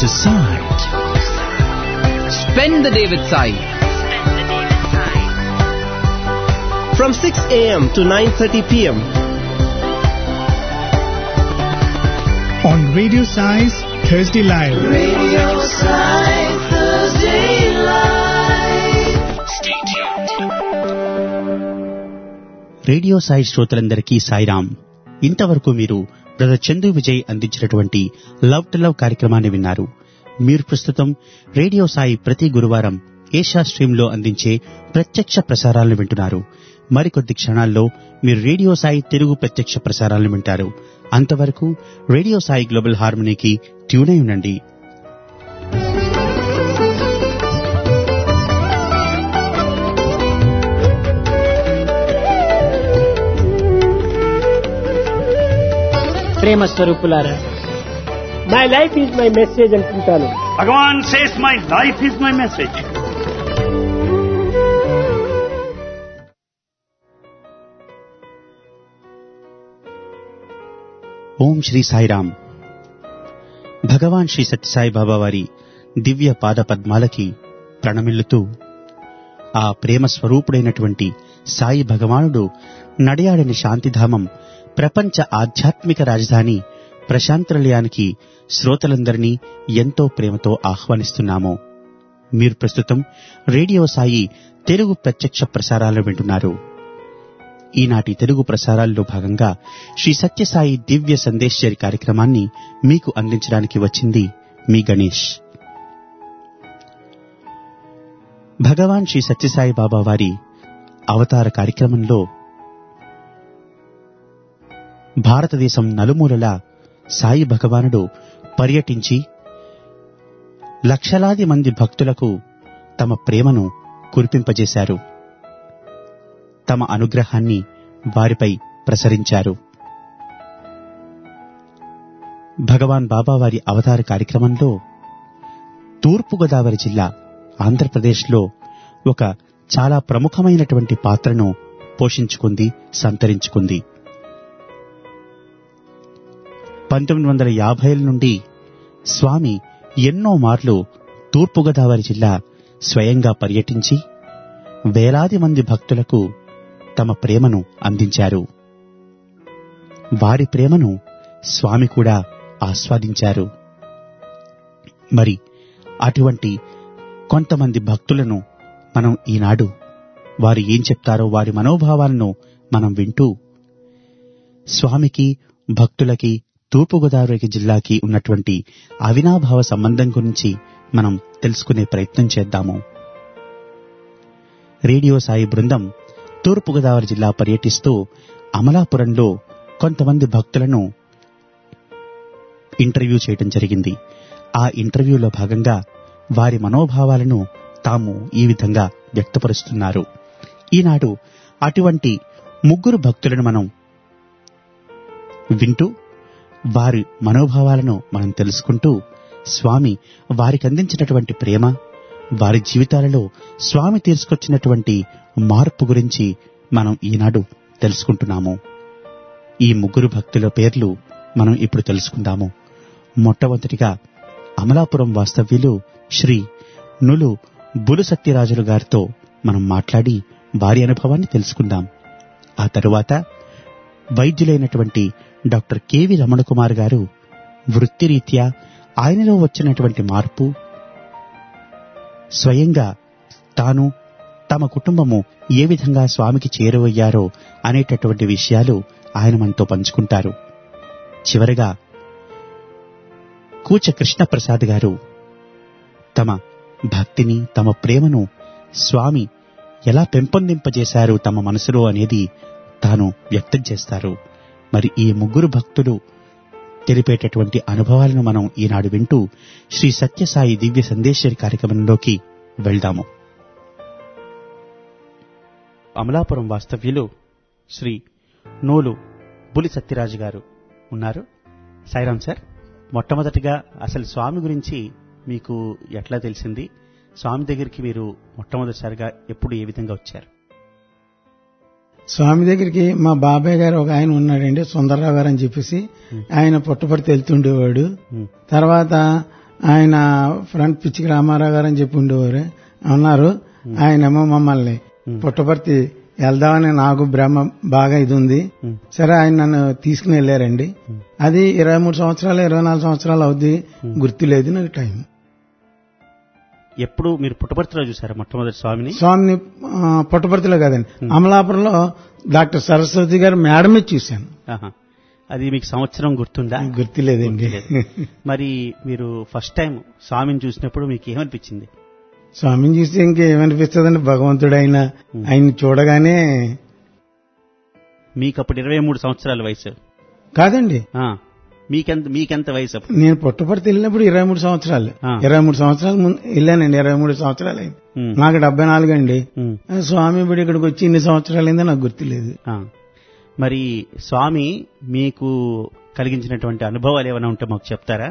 Side. Spend the day with Sai. From 6 a.m. to 9.30 p.m. On Radio Size Thursday Live. Radio Side Thursday Live. Stay tuned. Radio Sai శ్రోతలందరికీ సాయిరాం ఇంతవరకు మీరు brother Chandu Vijay అందించినటువంటి love to love కార్యక్రమాన్ని విన్నారు మీరు ప్రస్తుతం radio Sai ప్రతి గురువారం ఏషా స్ట్రీమ్ లో అందించే ప్రత్యక్ష ప్రసారాలను వింటున్నారు మరికొద్ది క్షణాల్లో మీరు రేడియో సాయి తెలుగు ప్రత్యక్ష ప్రసారాలను వింటారు అంతవరకు రేడియో సాయి గ్లోబల్ హార్మనీకి ట్యూన్ అయి ఉండండి ప్రేమ స్వరూపులారా my life is my message అనుకుంటాను Bhagavan says, My life is my message. Om Shri Sairam Bhagavan Shri Sathya Sai Baba వారి దివ్య పాద పద్మాలకి ప్రణమిల్లుతూ ఆ ప్రేమ స్వరూపుడైనటువంటి సాయి భగవానుడు నడయాడని శాంతిధామం ప్రపంచ ఆధ్యాత్మిక రాజధాని ప్రశాంతనిలయానికి శ్రోతలందరినీ ఎంతో ప్రేమతో ఆహ్వానిస్తున్నాము మీరు ప్రస్తుతం రేడియో సాయి తెలుగు ప్రత్యక్ష ప్రసారాలు వింటున్నారు ఈనాటి తెలుగు ప్రసారాల్లో భాగంగా శ్రీ సత్యసాయి దివ్య సందేశ్వరి కార్యక్రమాన్ని మీకు అందించడానికి వచ్చింది మీ గణేష్ భగవాన్ శ్రీ సత్యసాయి బాబా వారి అవతార కార్యక్రమంలో భారతదేశం నలుమూలలా సాయి భగవానుడు పర్యటించి లక్షలాది మంది భక్తులకు తమ ప్రేమను కురిపింపజేశారు తమ అనుగ్రహాన్ని వారిపై ప్రసరించారు భగవాన్ బాబా వారి అవతార కార్యక్రమంలో తూర్పుగోదావరి జిల్లా ఆంధ్రప్రదేశ్లో ఒక చాలా ప్రముఖమైనటువంటి పాత్రను పోషించుకుంది సంతరించుకుంది పంతొమ్మిది వందల యాభైల నుండి స్వామి ఎన్నో మార్లు తూర్పుగోదావరి జిల్లా స్వయంగా పర్యటించి వేలాది మంది భక్తులకు తమ ప్రేమను అందించారు వారి ప్రేమను స్వామి కూడా ఆస్వాదించారు మరి అటువంటి కొంతమంది భక్తులను మనం ఈనాడు వారు ఏం చెప్తారో వారి మనోభావాలను మనం వింటూ స్వామికి భక్తులకి తూర్పుగోదావరి జిల్లాకి ఉన్నటువంటి అవినాభావ సంబంధం గురించి మనం తెలుసుకునే ప్రయత్నం చేద్దాము రేడియో సాయి బృందం తూర్పుగోదావరి జిల్లా పర్యటిస్తూ అమలాపురంలో కొంతమంది భక్తులను ఇంటర్వ్యూ చేయడం జరిగింది ఆ ఇంటర్వ్యూలో భాగంగా వారి మనోభావాలను తాము ఈ విధంగా వ్యక్తపరుస్తున్నారు ఈనాడు అటువంటి ముగ్గురు భక్తులను మనం వింటూ వారి మనోభావాలను మనం తెలుసుకుంటూ స్వామి వారికి అందించినటువంటి ప్రేమ వారి జీవితాలలో స్వామి తీసుకొచ్చినటువంటి మార్పు గురించి మనం ఈనాడు తెలుసుకుంటున్నాము ఈ ముగ్గురు భక్తుల పేర్లు మనం ఇప్పుడు తెలుసుకుందాము మొట్టమొదటిగా అమలాపురం వాస్తవ్యులు శ్రీ నులు బులు సత్యరాజులు గారితో మనం మాట్లాడి వారి అనుభవాన్ని తెలుసుకుందాం ఆ తరువాత వైద్యులైనటువంటి డాక్టర్ కెవి రమణ కుమార్ గారు వృత్తిరీత్యా ఆయనలో వచ్చినటువంటి మార్పు స్వయంగా తాను తమ కుటుంబము ఏ విధంగా స్వామికి చేరువయ్యారో అనేటటువంటి విషయాలు ఆయన మనతో పంచుకుంటారు చివరగా కూచ కృష్ణప్రసాద్ గారు తమ భక్తిని తమ ప్రేమను స్వామి ఎలా పెంపొందింపజేశారు తమ మనసులో అనేది తాను వ్యక్తం చేస్తారు మరి ఈ ముగ్గురు భక్తులు తెలిపేటటువంటి అనుభవాలను మనం ఈనాడు వింటూ శ్రీ సత్యసాయి దివ్య సందేశ్వరి కార్యక్రమంలోకి వెళ్దాము అమలాపురం వాస్తవ్యులు శ్రీ నూలు బులి సత్యరాజు గారు ఉన్నారు సాయిరాం సార్ మొట్టమొదటిగా అసలు స్వామి గురించి మీకు ఎట్లా తెలిసింది స్వామి దగ్గరికి మీరు మొట్టమొదటిసారిగా ఎప్పుడు ఏ విధంగా వచ్చారు స్వామి దగ్గరికి మా బాబాయ్ గారు ఒక ఆయన ఉన్నాడండి సుందరరావు గారు అని చెప్పేసి ఆయన పుట్టపడితే వెళ్తుండేవాడు Hmm. తర్వాత ఆయన ఫ్రంట్ పిచ్చికి రామారావు గారు అని చెప్పి ఉండేవారు అన్నారు ఆయనేమో మమ్మల్ని పుట్టపర్తి వెళ్దామని నాకు భ్రమ బాగా ఇది ఉంది సరే ఆయన నన్ను తీసుకుని వెళ్ళారండి అది ఇరవై మూడు సంవత్సరాలు ఇరవై నాలుగు సంవత్సరాలు అవుద్ది గుర్తులేదు నాకు టైం ఎప్పుడు మీరు పుట్టపర్తిలో చూసారా మొట్టమొదటి స్వామిని స్వామిని ఆ, పుట్టపర్తిలో కాదండి అమలాపురంలో డాక్టర్ సరస్వతి గారు మేడం మీద చూశాను ఆహా. అది మీకు సంవత్సరం గుర్తుందా గుర్తులేదండి మరి మీరు ఫస్ట్ టైం స్వామిని చూసినప్పుడు మీకు ఏమనిపించింది స్వామిని చూస్తే ఇంకేమనిపిస్తుందండి భగవంతుడు ఆయన ఆయన చూడగానే మీకు అప్పుడు ఇరవై మూడు సంవత్సరాల వయసు కాదండి ఆ. మీకెంత మీకెంత వయసు అప్పుడు నేను పుట్టపర్తి వెళ్ళినప్పుడు ఇరవై మూడు సంవత్సరాలు ఆ. ఇరవై మూడు సంవత్సరాలు ముందు వెళ్ళానండి ఇరవై మూడు సంవత్సరాలు అయింది ఉమ్. నాకు డెబ్బై నాలుగు అండి ఉమ్. ఆ స్వామి ఇప్పుడు ఇక్కడికి వచ్చి ఇన్ని సంవత్సరాలు అయిందో నాకు గుర్తులేదు ఆ. మరి స్వామి మీకు కలిగించినటువంటి అనుభవాలు ఏమైనా ఉంటే మాకు చెప్తారా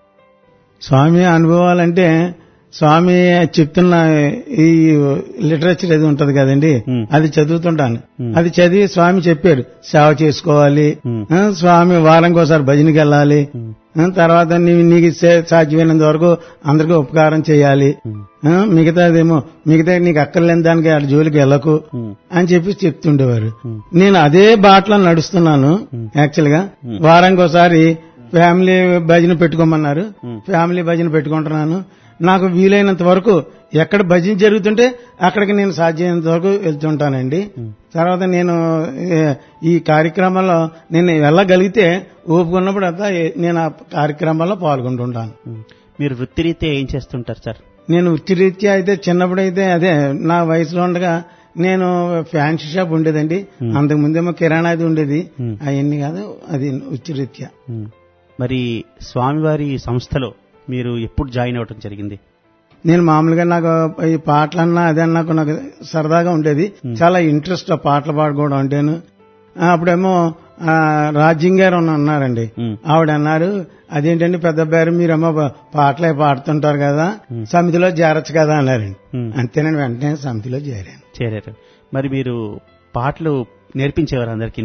స్వామి అనుభవాలంటే స్వామి చెప్తున్న ఈ లిటరేచర్ అది ఉంటది కదండి Hmm. అది చదువుతుంటాను Hmm. అది చదివి స్వామి చెప్పాడు సేవ చేసుకోవాలి Hmm. ఆ, స్వామి వారంకి ఒకసారి భజనకి వెళ్ళాలి Hmm. ఆ, తర్వాత నీ- నీకు సే- సాధ్యమైనంత వరకు అందరికీ ఉపకారం చేయాలి Hmm. ఆ, మిగతాదేమో మిగతా నీకు అక్కర్లేని దానికి ఆ జోలికి వెళ్ళకు Hmm. అని చెప్పి చెప్తుండేవారు Hmm. నేను అదే బాటలో నడుస్తున్నాను యాక్చువల్ గా వారానికి ఒకసారి ఫ్యామిలీ భజన పెట్టుకోమన్నారు ఫ్యామిలీ భజన పెట్టుకుంటున్నాను నాకు వీలైనంత వరకు ఎక్కడ భజన జరుగుతుంటే అక్కడికి నేను సాధ్యమైనంత వరకు వెళ్తుంటానండి తర్వాత నేను ఏ, ఈ కార్యక్రమంలో నేను వెళ్ళగలిగితే ఊపుకున్నప్పుడు అంతా ఏ- నేను ఆ కార్యక్రమాల్లో పాల్గొంటుంటాను ఉమ్. మీరు వృత్తిరీత్యా ఏం చేస్తుంటారు సార్ నేను వృత్తిరీత్యా అయితే చిన్నప్పుడైతే అదే నా వయసులో ఉండగా నేను ఫ్యాన్సీ షాప్ ఉండేదండి అంతకు ముందేమో కిరాణా అది ఉండేది Hmm. అవన్నీ కాదు అది వృత్తిరీత్యా ఉమ్. మరి స్వామివారి సంస్థలో మీరు ఎప్పుడు జాయిన్ అవ్వటం జరిగింది నేను మామూలుగా నాకు ఈ పాటలన్నా అదే నాకు నాకు సరదాగా ఉండేది చాలా ఇంట్రెస్ట్ ఆ పాటలు పాడుకోవడం అంటేను ఆ, అప్పుడేమో ఆ, రాజ్యం గారు అని అన్నారండి ఉమ్. ఆవిడ అన్నారు అదేంటండి పెద్ద అబ్బాయి మీరేమో పా- పాటలే పాడుతుంటారు కదా సమితిలో చేరొచ్చు కదా అన్నారండి ఉమ్. అంతేనండి వెంటనే సమితిలో చేరాను చేరారు మరి మీరు పాటలు నేర్పించేవారు అందరికీ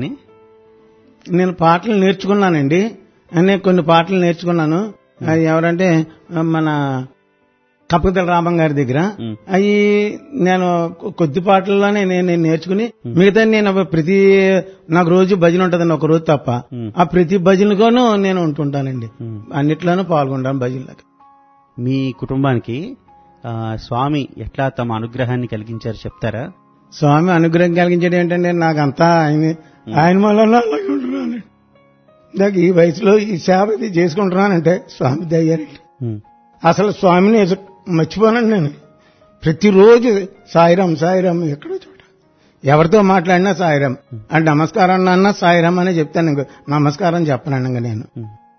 నేను పాటలు నేర్చుకున్నానండి నేను కొన్ని పాటలు నేర్చుకున్నాను అది ఎవరంటే ఆ, మన కప్పకతల రామం గారి దగ్గర మ్. అవి నేను కొ- కొద్ది పాటల్లోనే నేను నేను నేర్చుకుని మిగతా నేను ప్రతి నాకు రోజు భజన ఉంటుందండి ఒక రోజు తప్ప మ్. ఆ ప్రతి భజనకోను నేను ఉంటుంటానండి మ్. అన్నిట్లోనూ పాల్గొంటాను భజనలకు మీ కుటుంబానికి ఆ, స్వామి ఎట్లా తమ అనుగ్రహాన్ని కలిగించారు చెప్తారా స్వామి అనుగ్రహం కలిగించడం ఏంటంటే నాకంతా ఆయన ఆయన వల్ల అలాగే ఉంటున్నాను నాకు ఈ వయసులో ఈ సేవ ఇది చేసుకుంటున్నానంటే స్వామి దయ్యారండి ఉమ్. అసలు స్వామిని అసలు మర్చిపోనండి నేను ప్రతిరోజు సాయిరాం సాయిరాం ఎక్కడో చోట ఎవరితో మాట్లాడినా సాయిరాం అంటే నమస్కారం అన్నా సాయిరాం అనే చెప్తాను ఇంకో నమస్కారం చెప్పనండి ఇంక నేను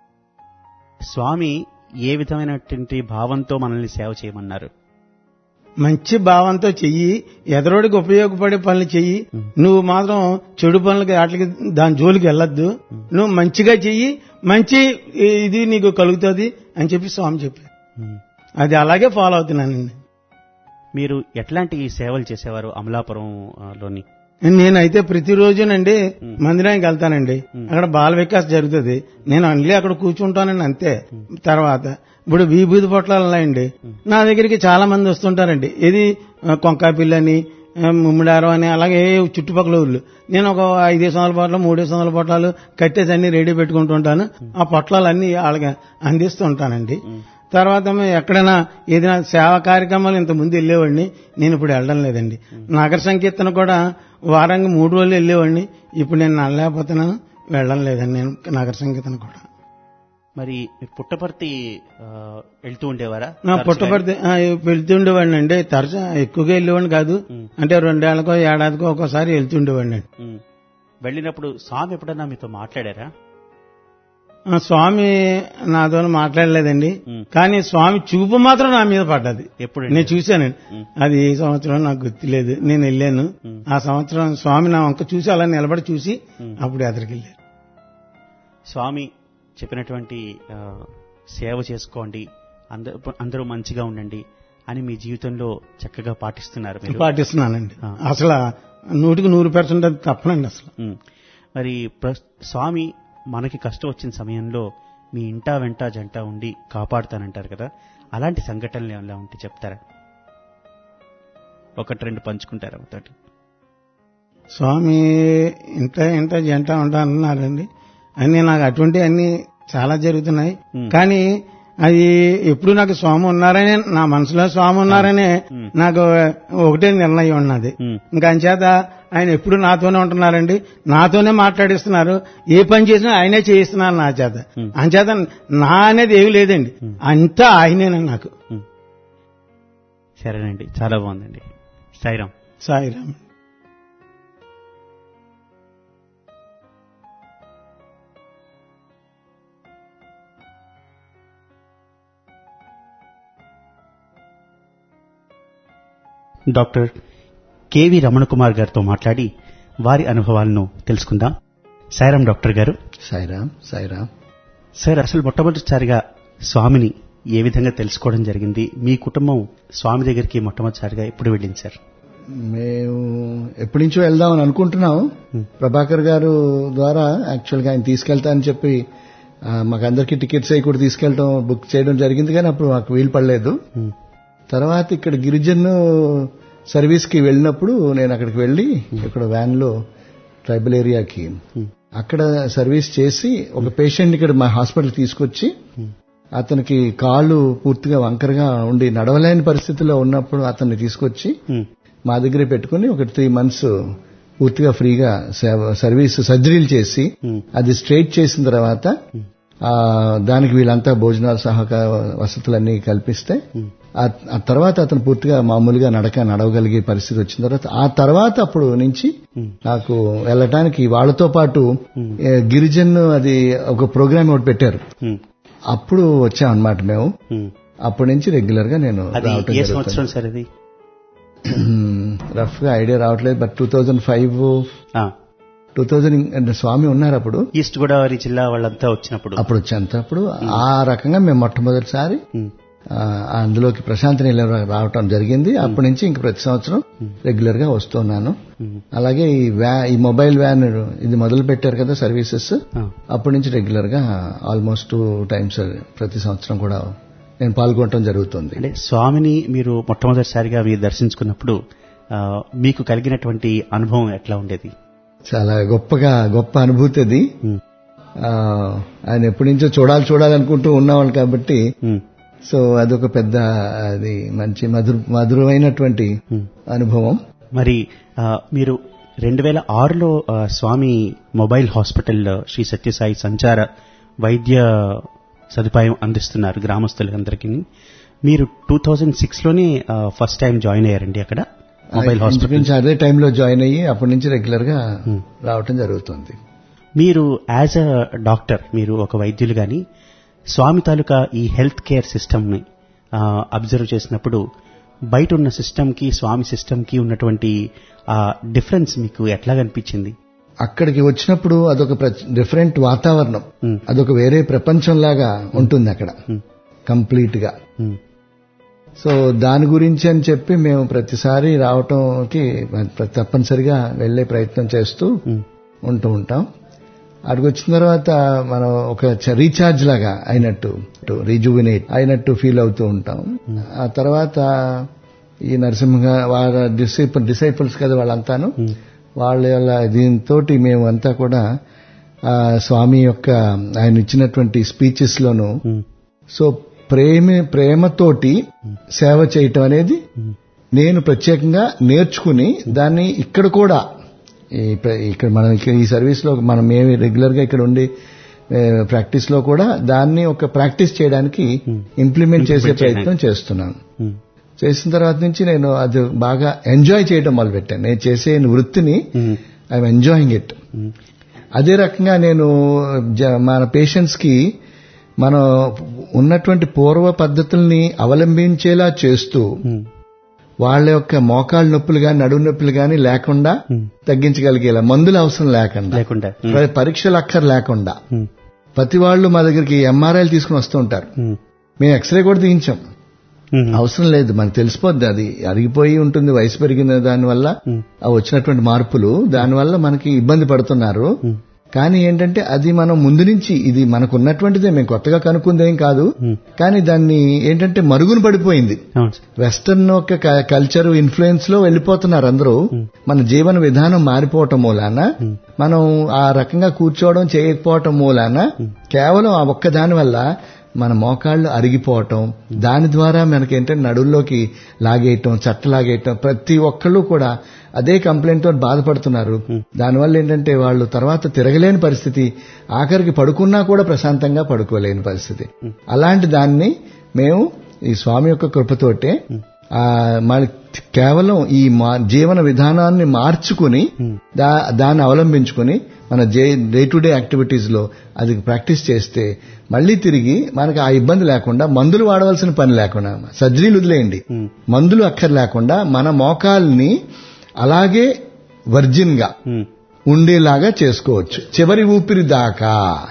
స్వామి ఏ విధమైనటువంటి భావంతో మనల్ని సేవ చేయమన్నారు మంచి భావంతో చెయ్యి ఎదరోడికి ఉపయోగపడే పనులు చెయ్యి నువ్వు మాత్రం చెడు పనులకి వాటికి దాని జోలికి వెళ్ళొద్దు నువ్వు మంచిగా చెయ్యి మంచి ఇది నీకు కలుగుతుంది అని చెప్పి స్వామి చెప్పారు ఉమ్. అది అలాగే ఫాలో అవుతున్నానండి మీరు ఎట్లాంటి సేవలు చేసేవారు అమలాపురం ఆ, లోని నేనైతే ప్రతిరోజునండి మందిరానికి వెళ్తానండి అక్కడ బాల వికాస్ జరుగుతుంది నేను అన్లీ అక్కడ కూర్చుంటానండి అంతే తర్వాత ఇప్పుడు విభూతి పొట్లాలు ఉన్నాయండి నా దగ్గరికి చాలా మంది వస్తుంటారండి ఇది ఆ, కొంకాపిల్లని ఆ, ముమ్మిడారం అని అలాగే చుట్టుపక్కల ఊళ్ళు నేను ఒక ఐదేసి వందల పొట్లాలు మూడేసి వందల పొట్లాలు కట్టేసి అన్ని రెడీ పెట్టుకుంటుంటాను ఆ పొట్లాలు అన్ని వాళ్ళకి అందిస్తూ ఉంటానండి తర్వాత మేము ఎక్కడైనా ఏదైనా సేవా కార్యక్రమాలు ఇంత ముందు వెళ్ళేవాడిని నేను ఇప్పుడు వెళ్ళడం లేదండి నగర సంకీర్తన కూడా వారానికి మూడు రోజులు వెళ్ళేవాడిని ఇప్పుడు నేను నడలేకపోతున్నాను వెళ్ళడం లేదండి నేను నగర సంకీర్తన కూడా మరి మీరు పుట్టపర్తి ఆ, వెళ్తూ ఉండేవారా నా పుట్టపర్తి ఆ, వెళ్తుండేవాడిని అండి తరచు ఎక్కువగా వెళ్ళేవాడిని కాదు అంటే రెండేళ్లకో ఏడాదికో ఒక్కోసారి వెళ్తుండేవాడిని అండి ఉమ్. వెళ్ళినప్పుడు స్వామి ఎప్పుడన్నా మీతో మాట్లాడారా ఆ, స్వామి నాతో మాట్లాడలేదండి ఉమ్. కానీ స్వామి చూపు మాత్రం నా మీద పడ్డది ఎప్పుడు నేను చూశానండి అది ఏ సంవత్సరం నాకు గుర్తులేదు నేను వెళ్ళాను ఆ సంవత్సరం స్వామి నా వంక చూసి అలా నిలబడి చూసి అప్పుడు ఎదురుకి వెళ్ళారు స్వామి చెప్పినటువంటి ఆ, సేవ చేసుకోండి అందరూ అందరూ మంచిగా ఉండండి అని మీ జీవితంలో చక్కగా పాటిస్తున్నారు మీరు పాటిస్తున్నానండి ఆ. అసలు నూటికి నూరు పర్సెంట్ అది తప్పనండి అసలు ఉమ్. మరి ప్ర- స్వామి మనకి కష్టం వచ్చిన సమయంలో మీ ఇంటా వెంట జంట ఉండి కాపాడుతానంటారు కదా అలాంటి సంఘటనలు ఎలా ఉంటే చెప్తారా ఒకటి రెండు పంచుకుంటారా తోటి స్వామి ఇంట ఇంట జంట ఉంటా అన్నారండి అన్ని నాకు అటువంటి అన్ని చాలా జరుగుతున్నాయి Hmm. కానీ అది ఎప్పుడు నాకు స్వామి ఉన్నారని నా మనసులో స్వామి ఉన్నారని Hmm. నాకు ఒకటే నిర్ణయం ఉన్నది Hmm. ఇంకా అంచేత ఆయన ఎప్పుడు నాతోనే ఉంటున్నారండి నాతోనే మాట్లాడిస్తున్నారు ఏ పని చేసినా ఆయనే చేయిస్తున్నారు నా చేత Hmm. అంచేత నా అనేది ఏమి లేదండి అంతా ఆయనేనండి నాకు ఉమ్. సరేనండి చాలా బాగుందండి సాయిరామ్ సాయిరామ్ డాక్టర్ కెవి రమణ కుమార్ గారితో మాట్లాడి వారి అనుభవాలను తెలుసుకుందాం సాయిరామ్ డాక్టర్ గారు సాయిరామ్ సాయిరామ్ సార్ అసలు మొట్టమొదటిసారిగా స్వామిని ఏ విధంగా తెలుసుకోవడం జరిగింది మీ కుటుంబం స్వామి దగ్గరికి మొట్టమొదటిసారిగా ఎప్పుడు వెళ్ళింది సార్ మేము ఎప్పటి నుంచో వెళ్దామని అనుకుంటున్నాం ప్రభాకర్ గారు ద్వారా యాక్చువల్ గా ఆయన తీసుకెళ్తా అని చెప్పి ఆ, మాకందరికి టికెట్స్ అవి కూడా తీసుకెళ్ళడం బుక్ చేయడం జరిగింది కానీ అప్పుడు మాకు వీలు పడలేదు ఉమ్, తర్వాత ఇక్కడ గిరిజన్ సర్వీస్ కి వెళ్ళినప్పుడు నేను అక్కడికి వెళ్ళి ఇక్కడ వ్యాన్ లో ట్రైబల్ ఏరియాకి అక్కడ సర్వీస్ చేసి ఒక పేషెంట్ ఇక్కడ మా హాస్పిటల్ తీసుకొచ్చి అతనికి కాళ్ళు పూర్తిగా వంకరగా ఉండి నడవలేని పరిస్థితిలో ఉన్నప్పుడు అతన్ని తీసుకొచ్చి ఉమ్, మా దగ్గరే పెట్టుకుని ఒక త్రీ మంత్స్ పూర్తిగా ఫ్రీగా సేవ- సర్వీస్ సర్జరీలు చేసి ఉమ్, అది స్ట్రైట్ చేసిన తర్వాత ఆ, దానికి వీళ్ళంతా భోజనాలు సహకార వసతులన్నీ కల్పిస్తే ఆ- ఆ తర్వాత అతను పూర్తిగా మామూలుగా నడక నడవగలిగే పరిస్థితి వచ్చిన తర్వాత ఆ తర్వాత అప్పుడు నుంచి నాకు వెళ్ళటానికి వాళ్ళతో పాటు ఏ, గిరిజన్ అది ఒక ప్రోగ్రామ్ ఒకటి పెట్టారు ఉమ్, అప్పుడు వచ్చామన్నమాట మేము ఉమ్. అప్పటి నుంచి రెగ్యులర్ గా నేను అది రావటం ఏ జరుగుతుంది సంవత్సరం సార్ అది రఫ్ గా ఐడియా రావట్లేదు బట్ టూ థౌజండ్ ఫైవ్ ఆ, టూ థౌజండ్ స్వామి ఉన్నారు అప్పుడు ఈస్ట్ గోదావరి జిల్లా వాళ్ళంతా వచ్చినప్పుడు అప్పుడు వచ్చేంత అప్పుడు ఆ రకంగా మేము మొట్టమొదటిసారి ఉమ్, ఆ, అందులోకి ప్రశాంతి నిలయం రావటం జరిగింది అప్పటి నుంచి ఇంక ప్రతి సంవత్సరం రెగ్యులర్ గా వస్తున్నాను ఉమ్, అలాగే ఈ వ్యా ఈ మొబైల్ వ్యాన్ ఇది మొదలు పెట్టారు కదా సర్వీసెస్ ఆ, అప్పటి నుంచి రెగ్యులర్ గా ఆల్మోస్ట్ టూ టైమ్స్ ప్రతి సంవత్సరం కూడా నేను పాల్గొనడం జరుగుతుంది అంటే స్వామిని మీరు మొట్టమొదటిసారిగా మీరు దర్శించుకున్నప్పుడు ఆ, మీకు కలిగినటువంటి అనుభవం ఎట్లా ఉండేది చాలా గొప్పగా గొప్ప అనుభూతి అది ఉమ్, ఆ, ఆయన ఎప్పటి నుంచో చూడాలి చూడాలనుకుంటూ ఉన్నవాళ్ళు కాబట్టి ఉమ్, సో అదొక పెద్ద అది మంచి మధుర మధురమైనటువంటి ఉమ్. అనుభవం మరి ఆ, మీరు రెండు వేల ఆరులో ఆ, స్వామి మొబైల్ హాస్పిటల్ శ్రీ సత్యసాయి సంచార వైద్య సదుపాయం అందిస్తున్నారు గ్రామస్తులందరికీ మీరు టూ థౌజండ్ సిక్స్ లోనే ఫస్ట్ టైం జాయిన్ అయ్యారండి అక్కడ మొబైల్ హాస్పిటల్ ఇంచుమించు అదే టైంలో జాయిన్ అయ్యి అప్పటి నుంచి రెగ్యులర్ గా రావటం జరుగుతుంది మీరు యాజ్ అ డాక్టర్ మీరు ఒక వైద్యులు గాని స్వామి తాలూకా ఈ హెల్త్ కేర్ సిస్టమ్ ని అబ్జర్వ్ చేసినప్పుడు బయట ఉన్న సిస్టమ్ కి స్వామి సిస్టమ్ కి ఉన్నటువంటి ఆ డిఫరెన్స్ మీకు ఎట్లా కనిపించింది అక్కడికి వచ్చినప్పుడు అదొక డిఫరెంట్ వాతావరణం Hmm. అదొక వేరే ప్రపంచంలాగా ఉంటుంది అక్కడ కంప్లీట్ గా ఉమ్, సో దాని గురించి అని చెప్పి మేము ప్రతిసారి రావటంకి ప్ర- తప్పనిసరిగా వెళ్లే ప్రయత్నం చేస్తూ ఉమ్, ఉంటూ ఉంటాం అక్కడికి వచ్చిన తర్వాత మనం ఒక చ- రీఛార్జ్ లాగా అయినట్టు రీజువినేట్ అయినట్టు ఫీల్ అవుతూ ఉంటాం ఆ తర్వాత ఈ నరసింహ వాళ్ళ డిసైపుల్ డిసైపుల్స్ కదా వాళ్ళంతాను వాళ్ళ వాళ్ళ దీంతో మేమంతా కూడా ఆ, స్వామి యొక్క ఆయన ఇచ్చినటువంటి స్పీచెస్ లోను ఉమ్, సో ప్రేమ ప్రేమతోటి సేవ చేయటం అనేది నేను ప్రత్యేకంగా నేర్చుకుని దాన్ని ఇక్కడ కూడా ఈ ప్ర- ఇక్కడ మనం ఇక్కడ ఈ సర్వీస్ లో మనం ఏమి రెగ్యులర్ గా ఇక్కడ ఉండి ప్రాక్టీస్ లో కూడా దాన్ని ఒక ప్రాక్టీస్ చేయడానికి ఇంప్లిమెంట్ చేసే ప్రయత్నం చేస్తున్నాను ఉమ్, చేసిన తర్వాత నుంచి నేను అది బాగా ఎంజాయ్ చేయడం మొదలుపెట్టాను నేను చేసే వృత్తిని um, I'm enjoying it um, అదే రకంగా నేను జ- మన పేషెంట్స్ కి మనం ఉన్నటువంటి పూర్వ పద్ధతుల్ని అవలంబించేలా చేస్తూ ఉమ్, వాళ్ళ యొక్క మోకాళ్ళ నొప్పులు గాని నడుము నొప్పులు గాని లేకుండా తగ్గించగలిగేలా మందులు అవసరం లేకుండా లేకుండా ఉమ్, ప- పరీక్షలు అక్కర్ లేకుండా ఉమ్, ప్రతి వాళ్ళు మా దగ్గరికి ఎంఆర్ఐలు తీసుకుని వస్తూ ఉంటారు ఉమ్, మేము ఎక్స్రే కూడా తీయించాం ఉమ్, అవసరం లేదు మనకు తెలిసిపోద్ది అది అరిగిపోయి ఉంటుంది వయసు పెరిగిన దానివల్ల ఉమ్, ఆ వచ్చినటువంటి మార్పులు దానివల్ల మనకి ఇబ్బంది పడుతున్నారు కానీ ఏంటంటే అది మనం ముందు నుంచి ఇది మనకు ఉన్నటువంటిదే మేము కొత్తగా కనుక్కుందేం కాదు కానీ దాన్ని ఏంటంటే మరుగున పడిపోయింది అవును సార్ వెస్టర్న్ ఒక క- కల్చర్ ఇన్ఫ్లుయెన్స్ లో వెళ్ళిపోతున్నారు అందరూ మన జీవన విధానం మారిపోవటం మూలాన మనం ఆ రకంగా కూర్చోవడం చేయకపోవటం మూలాన కేవలం ఆ ఒక్క దాని వల్ల మన మోకాళ్ళు అరిగిపోవటం దాని ద్వారా మనకి ఏంటంటే నడుల్లోకి లాగేయటం చట్ట లాగేయటం ప్రతి ఒక్కళ్ళు కూడా అదే కంప్లైంట్ తో బాధపడుతున్నారు దానివల్ల ఏంటంటే వాళ్ళు తర్వాత తిరగలేని పరిస్థితి ఆఖరికి పడుకున్నా కూడా ప్రశాంతంగా పడుకోలేని పరిస్థితి అలాంటి దాన్ని మేము ఈ స్వామి యొక్క కృపతోటే ఆ మన కేవలం ఈ మా- జీవన విధానాన్ని మార్చుకుని దా దాన్ని అవలంబించుకుని మన డే టు డే యాక్టివిటీస్ లో అది ప్రాక్టీస్ చేస్తే మళ్ళీ తిరిగి మనకు ఆ ఇబ్బంది లేకుండా మందులు వాడవలసిన పని లేకుండా సర్జరీలు వదిలేయండి మందులు అక్కర్ లేకుండా మన మోకాల్ని అలాగే వర్జిన్ గా ఉండేలాగా చేసుకోవచ్చు చివరి ఊపిరి దాకా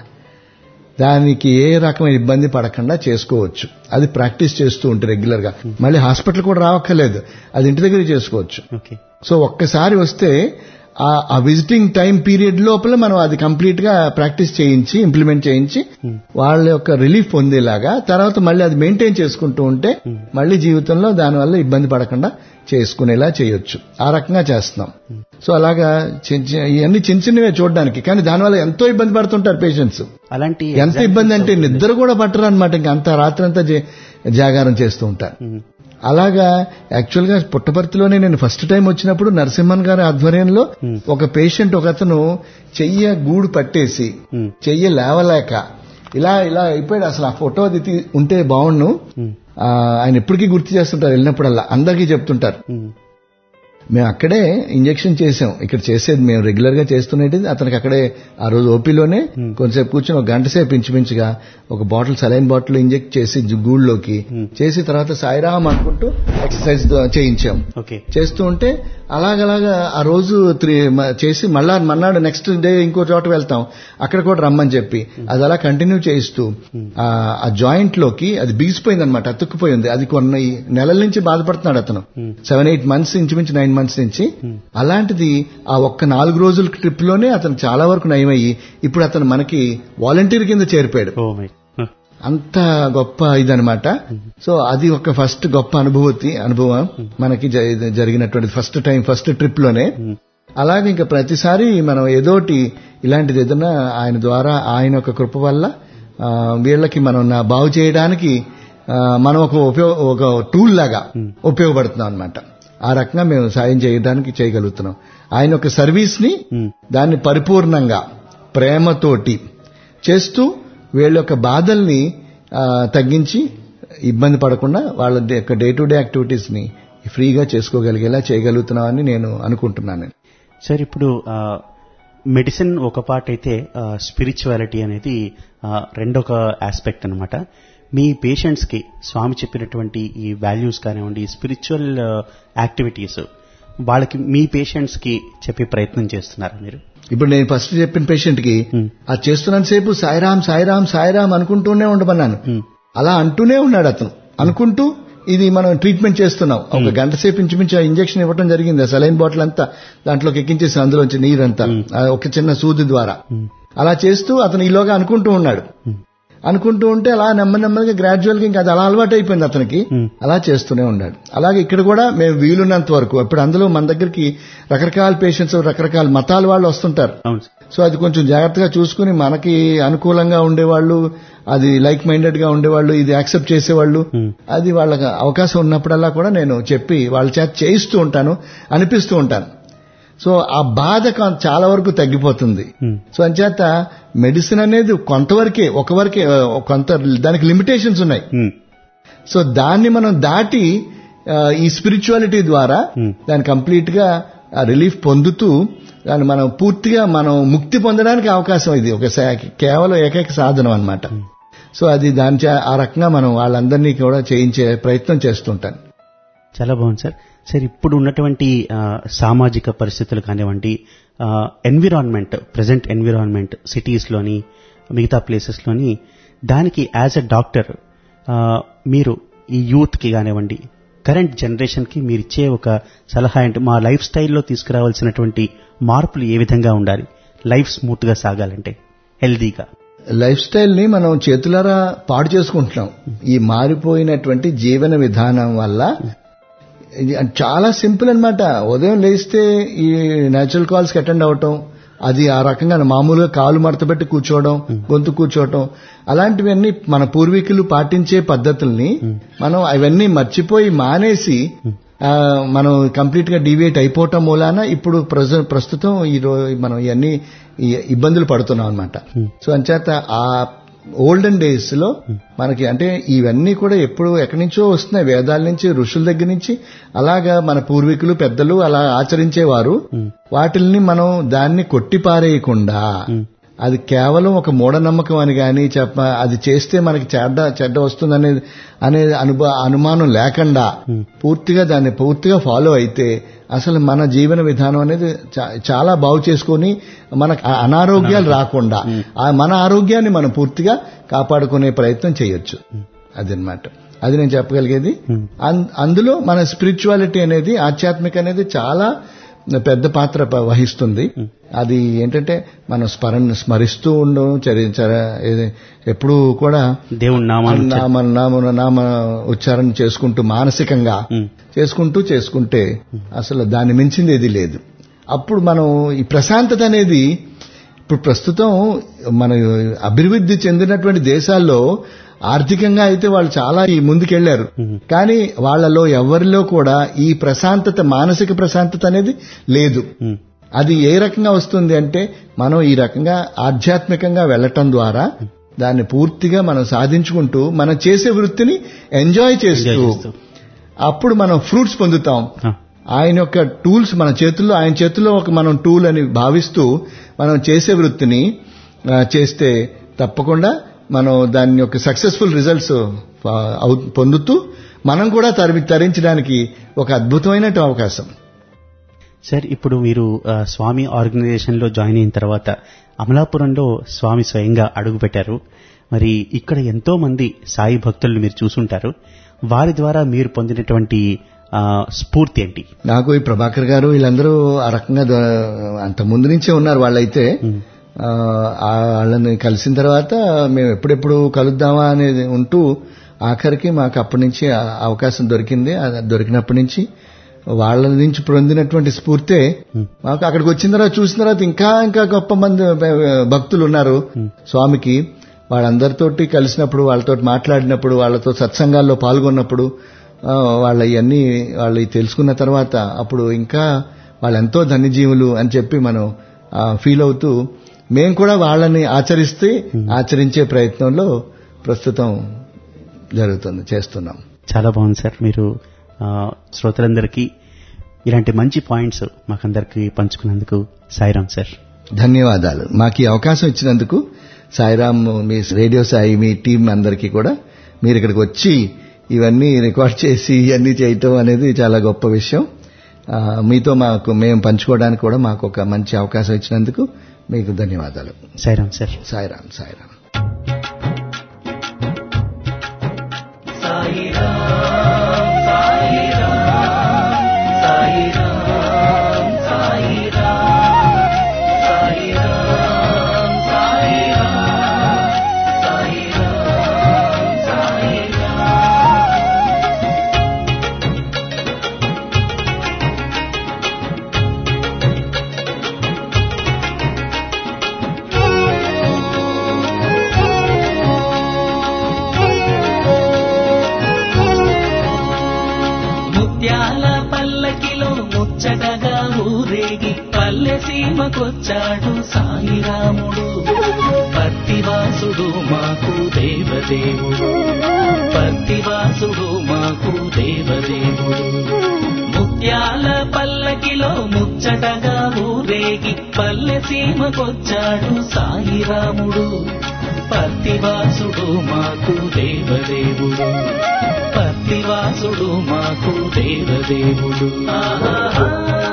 దానికి ఏ రకమైన ఇబ్బంది పడకుండా చేసుకోవచ్చు అది ప్రాక్టీస్ చేస్తూ ఉంటే రెగ్యులర్ గా మళ్ళీ హాస్పిటల్ కూడా రావక్కర్లేదు అది ఇంటి దగ్గర చేసుకోవచ్చు ఓకే సో ఒక్కసారి వస్తే ఆ ఆ విజిటింగ్ టైం పీరియడ్ లోపల మనం అది కంప్లీట్ గా ప్రాక్టీస్ చేయించి ఇంప్లిమెంట్ చేయించి వాళ్ళ యొక్క రిలీఫ్ పొందేలాగా తర్వాత మళ్ళీ అది మెయింటైన్ చేసుకుంటూ ఉంటే మళ్ళీ జీవితంలో దానివల్ల ఇబ్బంది పడకుండా చేసుకునేలా చేయొచ్చు ఆ రకంగా చేస్తున్నాం సో అలాగా చిన్న- చిన్న- ఇవన్నీ చిన్న చిన్నవే చూడడానికి కానీ దానివల్ల ఎంతో ఇబ్బంది పడుతుంటారు పేషెంట్స్ అలాంటి ఎంత ఇబ్బంది అంటే నిద్ర కూడా పట్టరు అనమాట ఇంకా అంత రాత్రంతా జే- జాగారం చేస్తూ ఉంటారు అలాగా యాక్చువల్ గా పుట్టపర్తిలోనే నేను ఫస్ట్ టైం వచ్చినప్పుడు నరసింహన్ గారి ఆధ్వర్యంలో ఒక పేషెంట్ ఒక అతను చెయ్య గూడు పట్టేసి చెయ్య లేవలేక ఇలా ఇలా అయిపోయాడు అసలు ఆ ఫోటో అది తీ- ఉంటే బాగుండు ఆ, ఆయన ఎప్పటికీ గుర్తు చేస్తుంటారు వెళ్ళినప్పుడల్లా అందరికీ చెప్తుంటారు మేము అక్కడే ఇంజెక్షన్ చేసాం ఇక్కడ చేసేది మేము రెగ్యులర్ గా చేస్తున్నది అతనికి అక్కడే ఆ రోజు ఓపీలోనే కొంతసేపు కూర్చొని ఒక గంట సేపు ఇంచుమించుగా ఒక బాటిల్ సలైన్ బాటిల్ ఇంజెక్ట్ చేసి జు- గూళ్ళలోకి చేసి తర్వాత సాయిరామ్ అనుకుంటూ ఎక్సర్సైజ్ చేయించాం ఓకే చేస్తూ ఉంటే అలాగలాగా ఆ రోజు త్రీ మ- చేసి మళ్ళా మన్నాడు నెక్స్ట్ డే ఇంకో చోట వెళ్తాం అక్కడ కూడా రమ్మని చెప్పి అది అలా కంటిన్యూ చేయిస్తూ ఆ ఆ జాయింట్ లోకి అది బిగిసిపోయింది అనమాట అతుక్కుపోయింది అది కొన్ని నెలల నుంచి బాధపడుతున్నాడు అతను సెవెన్ ఎయిట్ మంత్స్ ఇంచుమించు నైన్ మంత్స్ నుంచి అలాంటిది ఆ ఒక్క నాలుగు రోజుల ట్రిప్ లోనే అతను చాలా వరకు నయమయ్యి ఇప్పుడు అతను మనకి వాలంటీర్ కింద చేరిపోయాడు ఓ మై అంత గొప్ప ఇదనమాట సో అది ఒక ఫస్ట్ గొప్ప అనుభూతి అనుభవం మనకి జ- జరిగినటువంటి ఫస్ట్ టైం ఫస్ట్ ట్రిప్ లోనే అలాగే ఇంకా ప్రతిసారి మనం ఏదోటి ఇలాంటిది ఏదైనా ఆయన ద్వారా ఆయన యొక్క కృప వల్ల ఆ, వీళ్ళకి మనం నా బాగు చేయడానికి ఆ, మనం ఒక ఉపయోగ ఒక టూల్ లాగా ఉపయోగపడుతున్నాం అనమాట ఆ రకంగా మేము సాయం చేయడానికి చేయగలుగుతున్నాం ఆయన యొక్క సర్వీస్ ని దాన్ని పరిపూర్ణంగా ప్రేమతోటి చేస్తూ వీళ్ళ యొక్క బాధల్ని ఆ, తగ్గించి ఇబ్బంది పడకుండా వాళ్ళ డే- యొక్క డే టు డే యాక్టివిటీస్ ని ఫ్రీగా చేసుకోగలిగేలా చేయగలుగుతున్నామని నేను అనుకుంటున్నాను సార్ ఇప్పుడు ఆ, మెడిసిన్ ఒక పార్ట్ అయితే స్పిరిచువాలిటీ అనేది ఆ, రెండొక ఆస్పెక్ట్ అన్నమాట మీ పేషెంట్స్ కి స్వామి చెప్పినటువంటి ఈ వాల్యూస్ కానివ్వండి స్పిరిచువల్ యాక్టివిటీస్ వాళ్ళకి మీ పేషెంట్స్ కి చెప్పే ప్రయత్నం చేస్తున్నారా మీరు ఇప్పుడు నేను ఫస్ట్ చెప్పిన పేషెంట్ కి అది చేస్తున్నంత సేపు సాయిరామ్ సాయిరామ్ సాయిరామ్ అనుకుంటూనే ఉండమన్నాను అలా అంటూనే ఉన్నాడు అతను అనుకుంటూ ఇది మనం ట్రీట్మెంట్ చేస్తున్నాం ఒక గంట సేపు ఇంచుమించు ఇంజక్షన్ ఇవ్వడం జరిగింది ఆ సలైన్ బాటిల్ అంతా దాంట్లోకి ఎక్కించేసి అందులోంచి నీరంతా ఆ ఒక చిన్న సూది ద్వారా అలా చేస్తూ అతను ఈలోగా అనుకుంటూ ఉన్నాడు అనుకుంటూ ఉంటే అలా నెమ్మది నెమ్మదిగా గ్రాడ్యువల్ గా ఇంకా అది అలా అలవాటు అయిపోయింది అతనికి అలా చేస్తూనే ఉన్నాడు అలాగే ఇక్కడ కూడా మేము వీలున్నంత వరకు ఇప్పుడు అందులో మన దగ్గరికి రకరకాల పేషెంట్స్ రకరకాల మతాల వాళ్ళు వస్తుంటారు అవును సార్ సో అది కొంచెం జాగ్రత్తగా చూసుకుని మనకి అనుకూలంగా ఉండేవాళ్ళు అది లైక్ మైండెడ్ గా ఉండేవాళ్ళు ఇది యాక్సెప్ట్ చేసేవాళ్ళు అది వాళ్ళకి అవకాశం ఉన్నప్పుడల్లా కూడా నేను చెప్పి వాళ్ళ చేత చేయిస్తూ ఉంటాను అనిపిస్తూ ఉంటాను సో ఆ బాధ కొం- చాలా వరకు తగ్గిపోతుంది సో అంచేత మెడిసిన్ అనేది కొంతవరకే ఒక వరకే ఆ, కొంత దానికి లిమిటేషన్స్ ఉన్నాయి సో దాన్ని మనం దాటి ఆ, ఈ స్పిరిచువాలిటీ ద్వారా దాన్ని కంప్లీట్ గా రిలీఫ్ పొందుతూ దాన్ని మనం పూర్తిగా మనం ముక్తి పొందడానికి అవకాశం ఇది ఒక సా- కేవలం ఏకైక సాధనం అన్నమాట సో అది దాని చే- ఆ రకంగా మనం వాళ్ళందరినీ కూడా చేయించే ప్రయత్నం చేస్తుంటాను చాలా బాగుంది సార్ సార్ ఇప్పుడు ఉన్నటువంటి ఆ, సామాజిక పరిస్థితులు కానివ్వండి ఎన్విరాన్మెంట్ ప్రజెంట్ ఎన్విరాన్మెంట్ సిటీస్లోని మిగతా ప్లేసెస్లోని దానికి యాజ్ ఎ డాక్టర్ మీరు ఈ యూత్కి కానివ్వండి కరెంట్ జనరేషన్కి మీరు ఇచ్చే ఒక సలహా ఏంటి మా లైఫ్ స్టైల్లో తీసుకురావాల్సినటువంటి మార్పులు ఏ విధంగా ఉండాలి లైఫ్ స్మూత్ గా సాగాలంటే హెల్దీగా లైఫ్ స్టైల్ ని మనం చేతులారా పాడు చేసుకుంటున్నాం ఈ మారిపోయినటువంటి జీవన విధానం వల్ల ఇది చాలా సింపుల్ అన్నమాట ఉదయం లేస్తే ఈ నేచురల్ కాల్స్ కి అటెండ్ అవటం అది ఆ రకంగా మామూలుగా కాలు మడతపెట్టి కూర్చోవడం గొంతు కూర్చోవటం అలాంటివన్నీ మన పూర్వీకులు పాటించే పద్ధతుల్ని మనం అవన్నీ మర్చిపోయి మానేసి ఆ, మనం కంప్లీట్ గా డివియేట్ అయిపోవటం మూలాన ఇప్పుడు ప్రజ- ప్రస్తుతం ఈ రో మనం ఇవన్నీ ఈ ఇబ్బందులు పడుతున్నాం అనమాట సో అంచేత ఆ ఓల్డెన్ డేస్ లో మనకి అంటే ఇవన్నీ కూడా ఎప్పుడు ఎక్కడి నుంచో వస్తున్నాయి వేదాల నుంచి ఋషుల దగ్గర నుంచి అలాగా మన పూర్వీకులు పెద్దలు అలా ఆచరించేవారు వాటిల్ని మనం దాన్ని కొట్టిపారేయకుండా అది కేవలం ఒక మూఢనమ్మకం అని గాని చెప్ప అది చేస్తే మనకి చెడ్డ చెడ్డ వస్తుందనే అనే అనుభ అనుమానం లేకుండా పూర్తిగా దాన్ని పూర్తిగా ఫాలో అయితే అసలు మన జీవన విధానం అనేది చా- చాలా బాగు చేసుకొని మనకు ఆ అనారోగ్యాలు రాకుండా ఆ మన ఆరోగ్యాన్ని మనం పూర్తిగా కాపాడుకునే ప్రయత్నం చేయొచ్చు అదనమాట అది నేను చెప్పగలిగేది అన్- అందులో మన స్పిరిచువాలిటీ అనేది ఆధ్యాత్మిక అనేది చాలా పెద్ద పాత్ర ప- వహిస్తుంది అది ఏంటంటే మనం స్మరణ స్మరిస్తూ ఉండడం చరి- చర- ఏది- ఎప్పుడూ కూడా దేవుని నామాన్ని నామ నామ నామ ఉచ్చారణ చేసుకుంటూ మానసికంగా చేసుకుంటూ చేసుకుంటే అసలు దాన్ని మించింది ఏది లేదు అప్పుడు మనం ఈ ప్రశాంతత అనేది ఇప్పుడు ప్రస్తుతం మన అభివృద్ధి చెందినటువంటి దేశాల్లో ఆర్థికంగా అయితే వాళ్ళు చాలా ఈ ముందుకెళ్లారు కానీ వాళ్ళలో ఎవరిలో కూడా ఈ ప్రశాంతత మానసిక ప్రశాంతత అనేది లేదు అది ఏ రకంగా వస్తుంది అంటే మనం ఈ రకంగా ఆధ్యాత్మికంగా వెళ్ళటం ద్వారా దాన్ని పూర్తిగా మనం సాధించుకుంటూ మనం చేసే వృత్తిని ఎంజాయ్ చేస్తూ అప్పుడు మనం ఫ్రూట్స్ పొందుతాం ఆయన యొక్క టూల్స్ మన చేతుల్లో ఆయన చేతుల్లో ఒక మనం టూల్ అని భావిస్తూ మనం చేసే వృత్తిని ఆ, చేస్తే తప్పకుండా మనం దాని యొక్క సక్సెస్ఫుల్ రిజల్ట్స్ పొందుతూ మనం కూడా తరి తరించడానికి ఒక అద్భుతమైన అవకాశం సార్ ఇప్పుడు మీరు ఆ, స్వామి ఆర్గనైజేషన్ లో జాయిన్ అయిన తర్వాత అమలాపురంలో స్వామి స్వయంగా అడుగు పెట్టారు మరి ఇక్కడ ఎంతో మంది సాయి భక్తులను మీరు చూసుంటారు వారి ద్వారా మీరు పొందినటువంటి ఆ, స్ఫూర్తి ఏంటి నాకు ఈ ప్రభాకర్ గారు వీళ్ళందరూ ఆ రకంగా ద- అంత ముందు నుంచే ఉన్నారు వాళ్ళైతే ఆ, ఆ వాళ్ళని కలిసిన తర్వాత మేము ఎప్పుడెప్పుడు కలుద్దామా అనేది ఉంటూ ఆఖరికి మాకు అప్పటి నుంచి ఆ అవకాశం దొరికింది ఆ దొరికినప్పటి నుంచి వాళ్ళ నుంచి పొందినటువంటి స్ఫూర్తే మాకు అక్కడికి వచ్చిన తర్వాత చూసిన తర్వాత ఇంకా ఇంకా గొప్ప మంది భక్తులు ఉన్నారు స్వామికి వాళ్ళందరితోటి కలిసినప్పుడు వాళ్ళతో మాట్లాడినప్పుడు వాళ్ళతో సత్సంగాల్లో పాల్గొన్నప్పుడు ఆ, వాళ్ళ ఇవన్నీ వాళ్ళు తెలుసుకున్న తర్వాత అప్పుడు ఇంకా వాళ్ళు ఎంతో ధన్యజీవులు అని చెప్పి మనం ఫీల్ అవుతూ మేము కూడా వాళ్ళని ఆచరిస్తే ఆచరించే ప్రయత్నంలో ప్రస్తుతం జరుగుతుంది చేస్తున్నాం చాలా బాగుంది సార్ మీరు ఆ, శ్రోతలందరికీ ఇలాంటి మంచి పాయింట్స్ మాకందరికి పంచుకున్నందుకు సాయిరాం సార్ ధన్యవాదాలు మాకు ఈ అవకాశం ఇచ్చినందుకు సాయిరామ్ మీ రేడియో సాయి మీ టీం అందరికీ కూడా మీరు ఇక్కడికి వచ్చి ఇవన్నీ రికార్డ్ చేసి ఇవన్నీ చేయటం అనేది చాలా గొప్ప విషయం ఆ, మీతో మాకు మేము పంచుకోవడానికి కూడా మాకు ఒక మంచి అవకాశం ఇచ్చినందుకు మీకు ధన్యవాదాలు సాయిరాం సార్ సాయిరామ్ సాయిరామ్ ముత్యాల పల్లకిలో ముచ్చటగా ఊరేగి పల్లె సీమకొచ్చాడు సాయిరాముడు పత్తివాసుడు మాకు దేవదేవుడు పత్తివాసుడు మాకు దేవదేవుడు ముత్యాల పల్లకిలో ముచ్చటగా ఊరేగి పల్లె సీమకొచ్చాడు సాయిరాముడు పత్తివాసుడు మాకు దేవదేవుడు పత్తివాసుడు మాకు దేవదేవుడు ఆహా.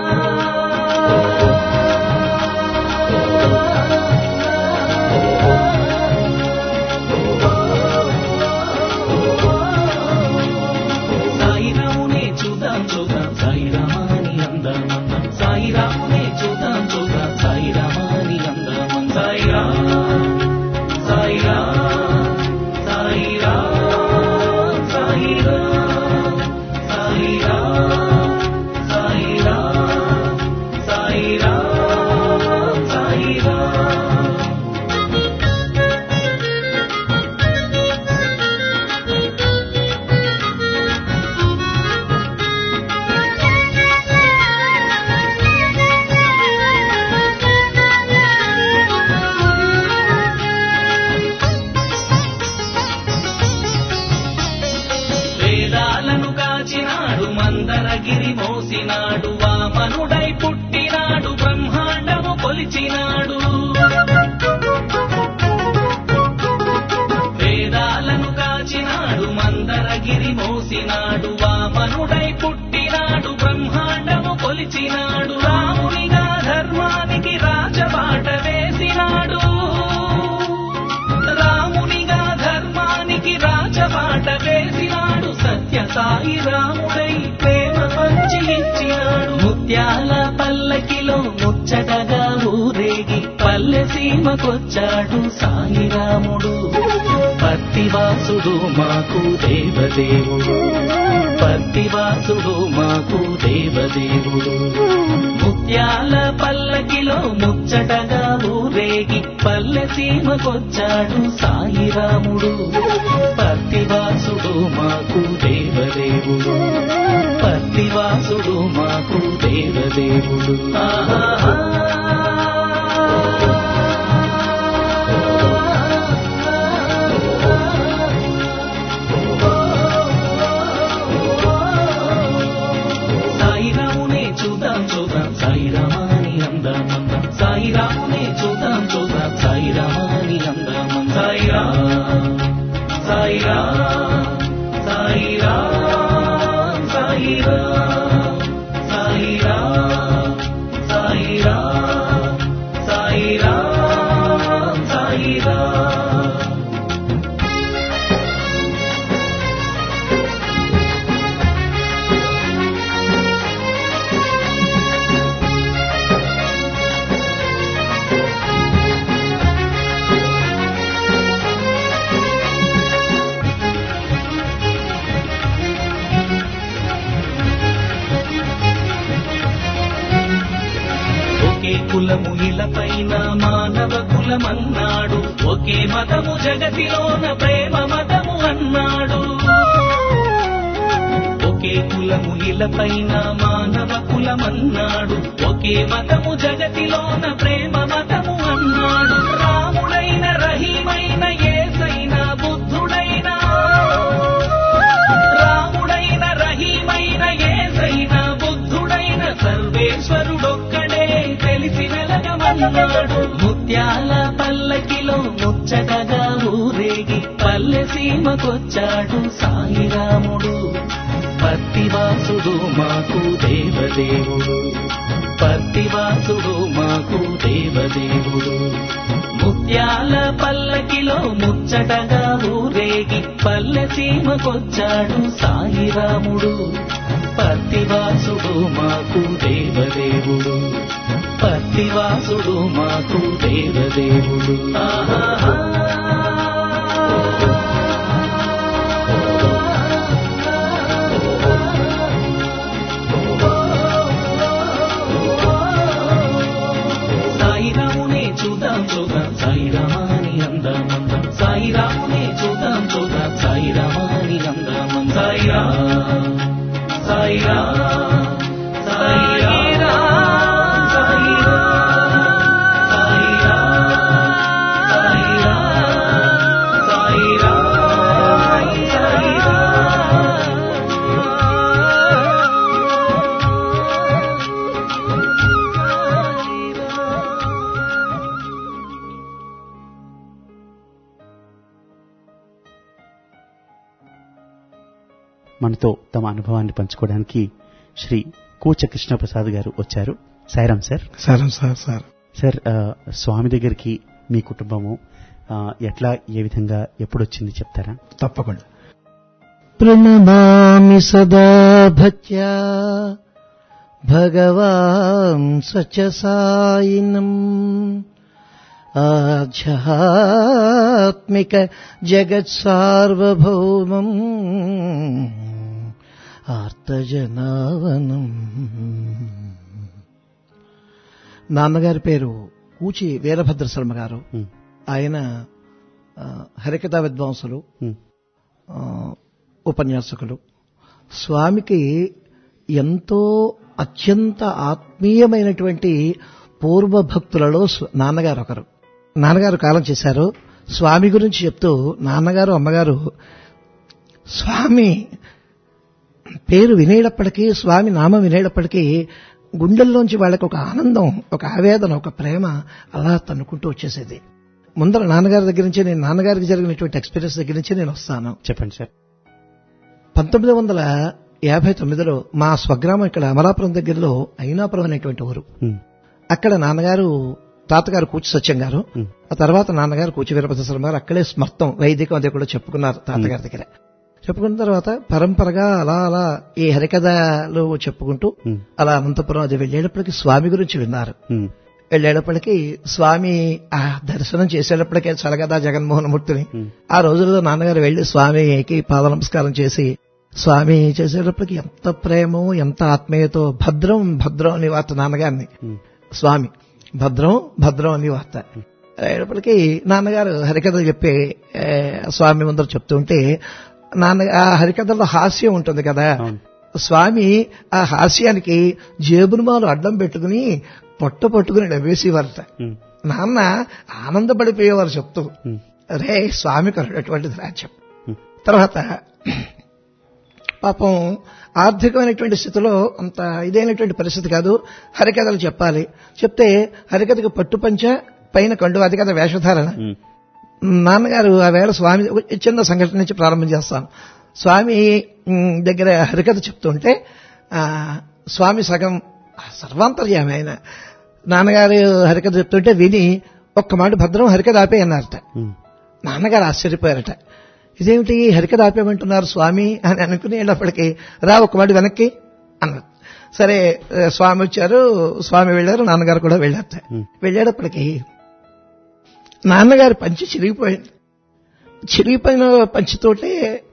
సాయిరామునే చూద్దాం చూద్దాం సాయిరామాని అందం అందం సాయిరామునే చూద్దాం చూద్దాం సాయిరామాని అందం పల్లకిలో ముచ్చటగా ఊరేగి పల్లె సీమకొచ్చాడు సాయిరాముడు పత్తివాసుడు మాకు దేవదేవుడు పత్తివాసుడు మాకు దేవదేవుడు ముత్యాల పల్లకిలో ముచ్చటగా ఊరేగి పల్లె సీమకొచ్చాడు సాయిరాముడు పత్తివాసుడు మాకు దేవదేవుడు పత్తివాసుడు మాకు దేవదేవుడు ఆహా సాయిరామునే చూద్దాం చూద్దాం సాయిరామాని అందం అందం సాయిరామునే చూద్దాం చూద్దాం సాయిరామాని అందం అందం. సాయిరామ్ సాయిరామ్ సాయిరామ్ సాయిరామ్ సాయిరామ్ సాయిరామ్ సాయిరామ్ సాయిరామ్ ఒకే కులము ఇలపైన మానవ కులమన్నాడు ఒకే మతము జగతిలోన ప్రేమ మతము అన్నాడు ఒకే కులము ఇలపైన మానవ కులమన్నాడు ఒకే మతము జగతిలోన ప్రేమ మతము అన్నాడు రాముడైన రహీమైన ఏసైన బుద్ధుడైన రాముడైన రహీమైన ఏసైన బుద్ధుడైన సర్వేశ్వరుడొక్కడే తెలిసి వెలగమన్నాడు ముత్యాల పల్లకిలో ముచ్చటగా ఊరేగి పల్లె సీమకొచ్చాడు సాయిరాముడు పత్తివాసుడు మాకు దేవదేవుడు పత్తివాసుడు మాకు దేవదేవుడు ముత్యాల పల్లకిలో ముచ్చటగా ఊరేగి పల్లె సీమకొచ్చాడు సాయిరాముడు పత్తివాసుడు మాకు దేవదేవుడు పత్తివాసుడు మాకు దేవదేవుడు ఆహా సాయిరామునే చూద్దాం చూద్దాం సాయిరామాని అందం అందం సాయిరామునే చూద్దాం చూద్దాం సాయిరామాని అందం అందం సాయిరామ్ సాయిరామ్ సాయిరామ్ మనతో తమ అనుభవాన్ని పంచుకోవడానికి శ్రీ కూచ కృష్ణప్రసాద్ గారు వచ్చారు సాయిరాం సార్ సరే సార్ సార్ సార్ ఆ, స్వామి దగ్గరికి మీ కుటుంబము ఆ, ఎట్లా ఏ విధంగా ఎప్పుడు వచ్చింది చెప్తారా తప్పకుండా ప్రణమామి సదా భక్త్యా భగవాన్ సచ సాయినం ఆధ్యాత్మిక జగత్ సార్వభౌమం ఆర్తజనావనం నాన్నగారి పేరు కూచి వీరభద్ర శర్మ గారు ఉమ్, ఆయన ఆ, హరికథా విద్వాంసులు ఉమ్, ఆ, ఉపన్యాసకులు స్వామికి ఎంతో అత్యంత ఆత్మీయమైనటువంటి పూర్వ భక్తులలో స్వ- నాన్నగారు ఒకరు నాన్నగారు కాలం చేశారు స్వామి గురించి చెప్తూ నాన్నగారు అమ్మగారు స్వామి పేరు వినేటప్పటికీ స్వామి నామం వినేటప్పటికీ గుండెల్లోంచి వాళ్ళకి ఒక ఆనందం ఒక ఆవేదన ఒక ప్రేమ అలా తన్నుకుంటూ వచ్చేసేది ముందర నాన్నగారి దగ్గర నుంచి నేను నాన్నగారికి జరిగినటువంటి ఎక్స్పీరియన్స్ దగ్గర నుంచి నేను వస్తాను చెప్పండి సార్ పంతొమ్మిది వందల యాభై తొమ్మిదిలో మా స్వగ్రామం ఇక్కడ అమలాపురం దగ్గరలో అయినాపురం అనేటువంటి ఊరు ఉమ్, అక్కడ నాన్నగారు తాతగారు కూచి సత్యం గారు ఉమ్, ఆ తర్వాత నాన్నగారు కూచి వీరభద్ర శర్మ గారు అక్కడే స్మర్థం వైదికం అదే కూడా చెప్పుకున్నారు తాతగారి దగ్గర చెప్పుకున్న తర్వాత పరంపరగా అలా అలా ఈ హరికథలు చెప్పుకుంటూ ఉమ్, అలా అనంతపురం అది వెళ్ళేటప్పటికి స్వామి గురించి విన్నారు ఉమ్, వెళ్ళేటప్పటికి స్వామి ఆ దర్శనం చేసేటప్పటికే చలగదా జగన్మోహనమూర్తిని ఉమ్. ఆ రోజుల్లో నాన్నగారు వెళ్లి స్వామికి పాద నమస్కారం చేసి స్వామి చేసేటప్పటికి ఎంత ప్రేమో ఎంత ఆత్మీయతో భద్రం భద్రం అని వార్త నాన్నగారిని ఉమ్. స్వామి భద్రం భద్రం అని వార్త అయ్యేటప్పటికి నాన్నగారు హరికథలు చెప్పి ఏ, స్వామి ముందర చెప్తుంటే నాన్న ఆ హరికథలో హాస్యం ఉంటుంది కదా అవును. స్వామి ఆ హాస్యానికి జేబురుమాలు అడ్డం పెట్టుకుని పొట్ట పట్టుకుని నవ్వేసేవారట ఉమ్, నాన్న ఆనందపడిపోయేవారు చెప్తూ ఉమ్, రే స్వామి కరుడటువంటిది రాజ్యం ఉమ్. తర్వాత పాపం ఆర్థికమైనటువంటి స్థితిలో అంత ఇదైనటువంటి పరిస్థితి కాదు హరికథలు చెప్పాలి చెప్తే హరికథకు పట్టుపంచ పైన కండు అది కదా వేషధారణ ఉమ్, నాన్నగారు ఆ వేళ స్వామి ఒక చిన్న సంఘటన నుంచి ప్రారంభం చేస్తాను స్వామి ఉమ్, దగ్గర హరికథ చెప్తుంటే ఆ, స్వామి సగం సర్వాంతర్యామి ఆయన నాన్నగారు హరికథ చెప్తుంటే విని ఒక్క మాట భద్రం హరికథ ఆపే అన్నారట ఉమ్, నాన్నగారు ఆశ్చర్యపోయారట ఇదేమిటి హరికథ ఆపేమంటున్నారు స్వామి అని అనుకుని వెళ్ళేప్పటికీ రా ఒక్క మాట వెనక్కి అన్నారు సరే ఆ, స్వామి వచ్చారు స్వామి వెళ్ళారు నాన్నగారు కూడా వెళ్ళారట ఉమ్. వెళ్ళేటప్పటికి నాన్నగారి పంచి చిరిగిపోయింది చిరిగిపోయిన పంచితోటే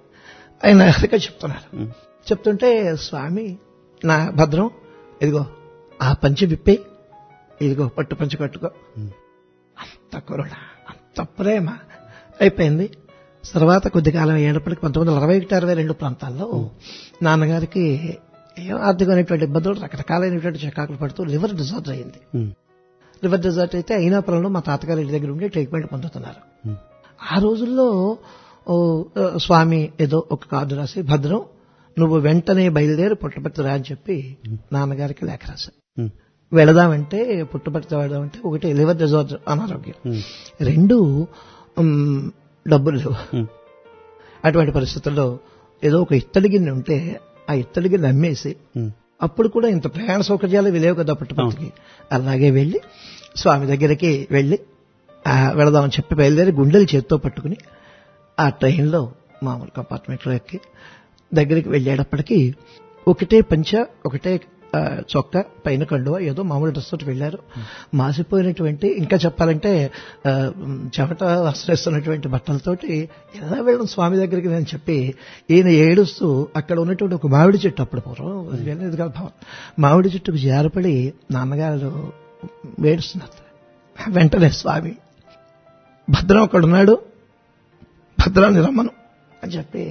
ఆయన హరిక చెప్తున్నారు ఉమ్. చెప్తుంటే స్వామి నా భద్రం ఇదిగో ఆ పంచి విప్పే ఇదిగో పట్టు పంచి కట్టుకో ఉమ్. అంత కరుణ అంత ప్రేమ అయిపోయింది తర్వాత కొద్ది కాలం అయ్యేటప్పటికి పంతొమ్మిది వందల అరవై ఒకటి అరవై రెండు ప్రాంతాల్లో నాన్నగారికి ఏం ఆర్థికమైనటువంటి ఇబ్బందులు రకరకాలైనటువంటి చికాకులు పడుతూ లివర్ డిజార్డర్ అయింది ఉమ్, లివర్ డిజార్ట్ అయితే అయినాపురంలో మా తాతగారి ఇంటి దగ్గర ఉండి ట్రీట్మెంట్ పొందుతున్నారు ఉమ్. ఆ రోజుల్లో ఓ, ఆ, స్వామి ఏదో ఒక కార్డు రాసి భద్రం నువ్వు వెంటనే బయలుదేరి పుట్టపర్తి రా అని చెప్పి నాన్నగారికి లేఖ రాశారు ఉమ్, వెళదామంటే పుట్టపర్తి వెళదామంటే ఒకటి లివర్ డిజార్డర్ అనారోగ్యం ఉమ్, రెండు ఉమ్, డబ్బులు లేవు ఉమ్. అటువంటి పరిస్థితుల్లో ఏదో ఒక ఇత్తడి గిన్నె ఉంటే ఆ ఇత్తడి గిన్నె అమ్మేసి ఉమ్. అప్పుడు కూడా ఇంత ప్రయాణ సౌకర్యాలు ఇవి లేవు కదా పుట్టపర్తికి అలాగే వెళ్ళి స్వామి దగ్గరికి వెళ్ళి ఆ, వెళదామని చెప్పి బయలుదేరి గుండెలు చేత్తో పట్టుకుని ఆ ట్రైన్లో మామూలు కంపార్ట్మెంట్లో ఎక్కి దగ్గరికి వెళ్ళేటప్పటికి ఒకటే పంచ ఒకటే ఆ, చొక్కా పైన కండువ ఏదో మామూలు డ్రెస్ తోటి వెళ్ళారు మాసిపోయినటువంటి ఇంకా చెప్పాలంటే ఆ, చెమట వస్త్రేస్తున్నటువంటి బట్టలతోటి ఎలా వెళ్ళడం స్వామి దగ్గరికి నేను చెప్పి ఈయన ఏడుస్తూ అక్కడ ఉన్నటువంటి ఒక మామిడి చెట్టు అప్పుడు పూర్వం అది వెళ్ళేది కాదు భావం మామిడి చెట్టుకు జారపడి నాన్నగారు ఏడుస్తున్నారు వెంటనే స్వామి భద్రం అక్కడున్నాడు భద్రాన్ని రమ్మను అని చెప్పి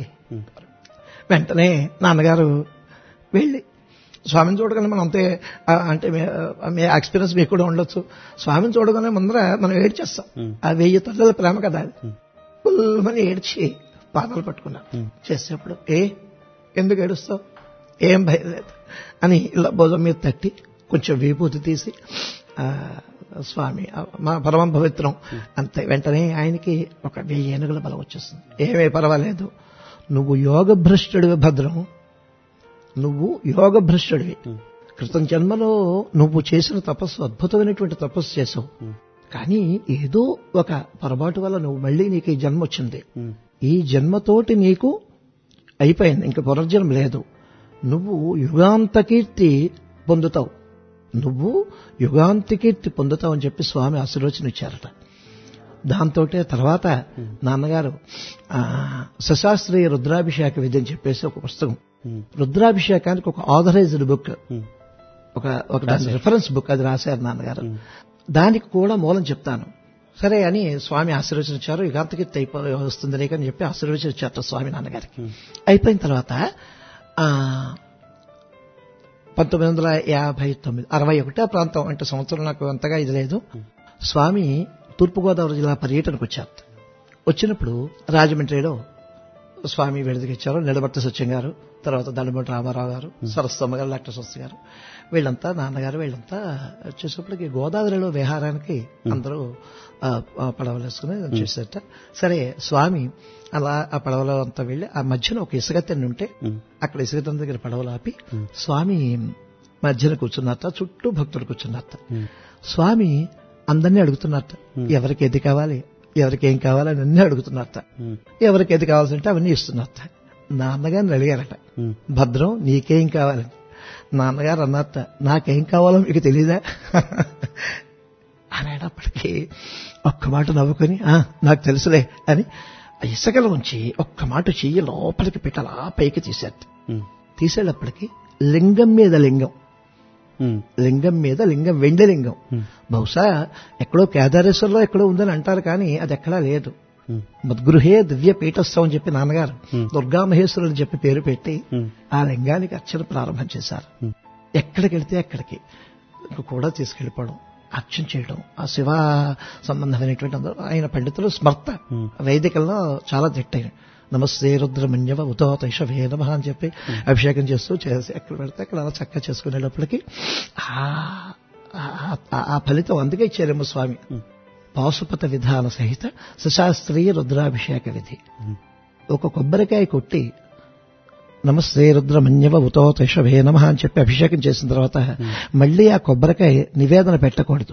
వెంటనే నాన్నగారు వెళ్ళి స్వామిని చూడగానే మనం అంతే ఆ, అంటే మీ- మీ ఎక్స్పీరియన్స్ మీకు కూడా ఉండొచ్చు స్వామిని చూడగానే ముందర మనం ఏడ్చేస్తాం ఆ వెయ్యి తల్లుల ప్రేమ కదా అది పుల్మని ఏడ్చి పాదాలు పట్టుకున్నాను చేసేప్పుడు ఏ ఎందుకు ఏడుస్తావు ఏం భయం లేదు అని ఇలా భుజం మీద తట్టి కొంచెం విభూతి తీసి ఆ, స్వామి ఆ, మా పరమం పవిత్రం అంతే వెంటనే ఆయనకి ఒక వెయ్యి ఏనుగుల బలం వచ్చేస్తుంది ఏమీ పర్వాలేదు నువ్వు యోగ భ్రష్టుడివి భద్రం నువ్వు యోగ భ్రష్టుడివి క్రితం జన్మలో నువ్వు చేసిన తపస్సు అద్భుతమైనటువంటి తపస్సు చేసావు కానీ ఏదో ఒక పొరపాటు వల్ల నువ్వు మళ్ళీ నీకు ఈ జన్మ వచ్చింది ఈ జన్మతోటి నీకు అయిపోయింది ఇంక పునర్జన్మ లేదు నువ్వు యుగాంత కీర్తి పొందుతావు నువ్వు యుగాంత కీర్తి పొందుతావు అని చెప్పి స్వామి ఆశీర్వచనం ఇచ్చారట దాంతో తర్వాత నాన్నగారు ఆ, సశాస్త్రీయ రుద్రాభిషేక విధి అని చెప్పేసి ఒక పుస్తకం రుద్రాభిషేకానికి ఒక ఆథరైజ్డ్ బుక్ ఒక ఒక రిఫరెన్స్ బుక్ అది రాశారు నాన్నగారు దానికి కూడా మూలం చెప్తాను సరే అని స్వామి ఆశీర్వచనించారు యుగాంతకీర్తి అయిపో వస్తుంది నీకు అని చెప్పి ఆశీర్వచనించారు స్వామి నాన్నగారికి అయిపోయిన తర్వాత ఆ పంతొమ్మిది వందల యాభై తొమ్మిది అరవై ఒకటో ప్రాంతం అంటే సంవత్సరం నాకు అంతగా ఇది లేదు స్వామి తూర్పుగోదావరి జిల్లా పర్యటనకు వచ్చారు వచ్చినప్పుడు రాజమండ్రిలో స్వామి విడదకిచ్చారు నిలబర్త సత్యం గారు తర్వాత దండమూటి రామారావు గారు సరస్వమ్మ గారు డాక్టర్ స్వస్తి గారు వీళ్ళంతా నాన్నగారు వీళ్ళంతా వచ్చేసప్పటికి గోదావరిలో విహారానికి అందరూ ఆ, ఆ పడవలు వేసుకుని చేసేట సరే స్వామి అలా ఆ పడవలో అంతా వెళ్ళి ఆ మధ్యన ఒక ఇసుక తెన్ను ఉంటే అక్కడ ఇసుక తెన్ను దగ్గర పడవలు ఆపి స్వామి మధ్యన కూర్చున్నట్ట చుట్టూ భక్తులు కూర్చున్నట్ట స్వామి అందరినీ అడుగుతున్నట్ట ఎవరికి ఏది కావాలి ఎవరికి ఏం కావాలి అని అన్నీ అడుగుతున్నట్ట ఎవరికి ఏది కావాల్సింటే అవన్నీ ఇస్తున్నట్ట నాన్నగారిని అడిగారట భద్రం నీకేం కావాలి నాన్నగారు అన్నట్ట నాకేం కావాలో మీకు తెలీదా అనేటప్పటికీ ఒక్క మాట నవ్వుకొని "ఆ, నాకు తెలుసులే అని ఆ ఇసుకలో ఉంచి ఒక్క మాట చెయ్యి లోపలికి పెట్టాలా పైకి తీసేట తీసేటప్పటికి లింగం మీద లింగం లింగం మీద లింగం వెండి లింగం బహుశా ఎక్కడో కేదారేశ్వర్లో ఎక్కడో ఉందని అంటారు కానీ అది ఎక్కడా లేదు మద్గృహే దివ్య పీఠస్థం అని చెప్పి నాన్నగారు దుర్గా మహేశ్వరులు అని చెప్పి పేరు పెట్టి ఆ లింగానికి అర్చన ప్రారంభం చేశారు ఎక్కడికి వెళ్తే అక్కడికి ఇంక కూడా తీసుకెళ్లిపోవడం అర్చన చేయడం ఆ శివ సంబంధమైనటువంటి అందరూ ఆయన పండితులు స్మర్త వైదికల్లో చాలా దిట్టైన నమస్తే రుద్రమన్యవ ఉతోతైష వేదమ అని చెప్పి అభిషేకం చేస్తూ చేసి ఎక్కడ పెడితే అక్కడ అలా చక్కగా చేసుకునేటప్పటికి ఆ- ఆ- ఆ ఫలితం అందుకే ఇచ్చారేమో స్వామి పాశుపత విధాన సహిత సుశాస్త్రీయ రుద్రాభిషేక విధి ఒక కొబ్బరికాయ కొట్టి నమస్తే రుద్రమన్యవ ఉతోతైషవే నమ అని చెప్పి అభిషేకం చేసిన తర్వాత మళ్ళీ ఆ కొబ్బరికాయ నివేదన పెట్టకూడదు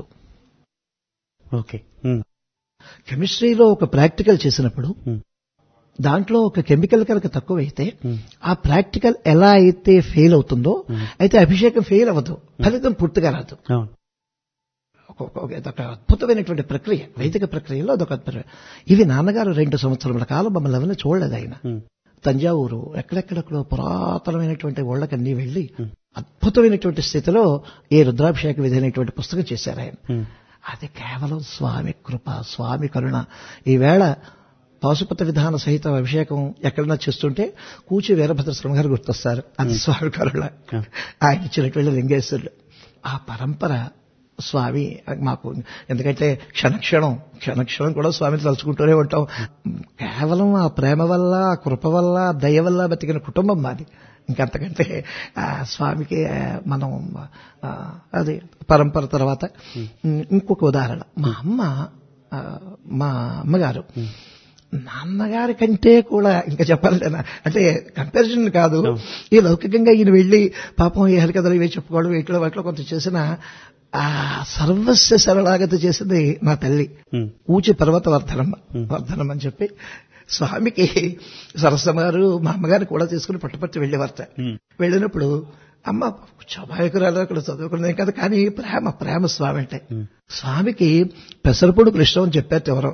ఓకే కెమిస్ట్రీలో ఒక ప్రాక్టికల్ చేసినప్పుడు దాంట్లో ఒక కెమికల్ కనుక తక్కువైతే ఆ ప్రాక్టికల్ ఎలా అయితే ఫెయిల్ అవుతుందో అయితే అభిషేకం ఫెయిల్ అవ్వదు ఫలితం పూర్తిగా రాదు అవును ఒక- ఒక- ఇదొక అద్భుతమైనటువంటి ప్రక్రియ వైదిక ప్రక్రియలో అదొక అద్భుత ఇవి నాన్నగారు రెండు సంవత్సరముల కాలం మమ్మల్ని ఎవరిని చూడలేదు ఆయన తంజావూరు ఎక్కడెక్కడెక్కడో పురాతనమైనటువంటి ఓళ్ళకన్నీ వెళ్లి అద్భుతమైనటువంటి స్థితిలో ఈ రుద్రాభిషేక విధి అనేటువంటి పుస్తకం చేశారు ఆయన అది కేవలం స్వామి కృప స్వామి కరుణ ఈవేళ పాశుపత విధాన సహిత అభిషేకం ఎక్కడన్నా చేస్తుంటే కూచి వీరభద్ర స్వామి గారు గుర్తొస్తారు అది స్వామి కరుణ ఆయన ఇచ్చినటువంటి లింగేశ్వరుడు ఆ పరంపర స్వామి మాకు ఎందుకంటే క్షణక్షణం క్షణక్షణం కూడా స్వామిని తలుచుకుంటూనే ఉంటాం కేవలం ఆ ప్రేమ వల్ల ఆ కృప వల్ల ఆ దయ వల్ల బతికిన కుటుంబం మాది ఇంకంతకంటే ఆ స్వామికి ఆ, మనం ఆ, అది పరంపర తర్వాత ఇంకొక ఉదాహరణ మా అమ్మ ఆ, మా అమ్మగారు నాన్నగారి కంటే కూడా ఇంకా చెప్పాలంటే అంటే కంపారిజన్ కాదు ఈ లౌకికంగా ఈయన వెళ్ళి పాపం ఈ హరికథలు ఇవి చెప్పుకోవడం వీటిలో వాటిలో కొంత చేసిన ఆ సర్వస్వ సరళాగత చేసింది నా తల్లి ఊచి పర్వత వర్ధనమ్మ వర్ధనం అని చెప్పి స్వామికి సరస్వమ్మ గారు మా అమ్మగారిని కూడా తీసుకుని పట్టుపట్టి వెళ్ళేవారట వెళ్ళినప్పుడు అమ్మ స్వాభావికురాలు అక్కడ చదువుకున్నది కదా కానీ ప్రేమ ప్రేమ స్వామి అంటే స్వామికి పెసరపొడుకులు ఇష్టం అని చెప్పారు ఎవరో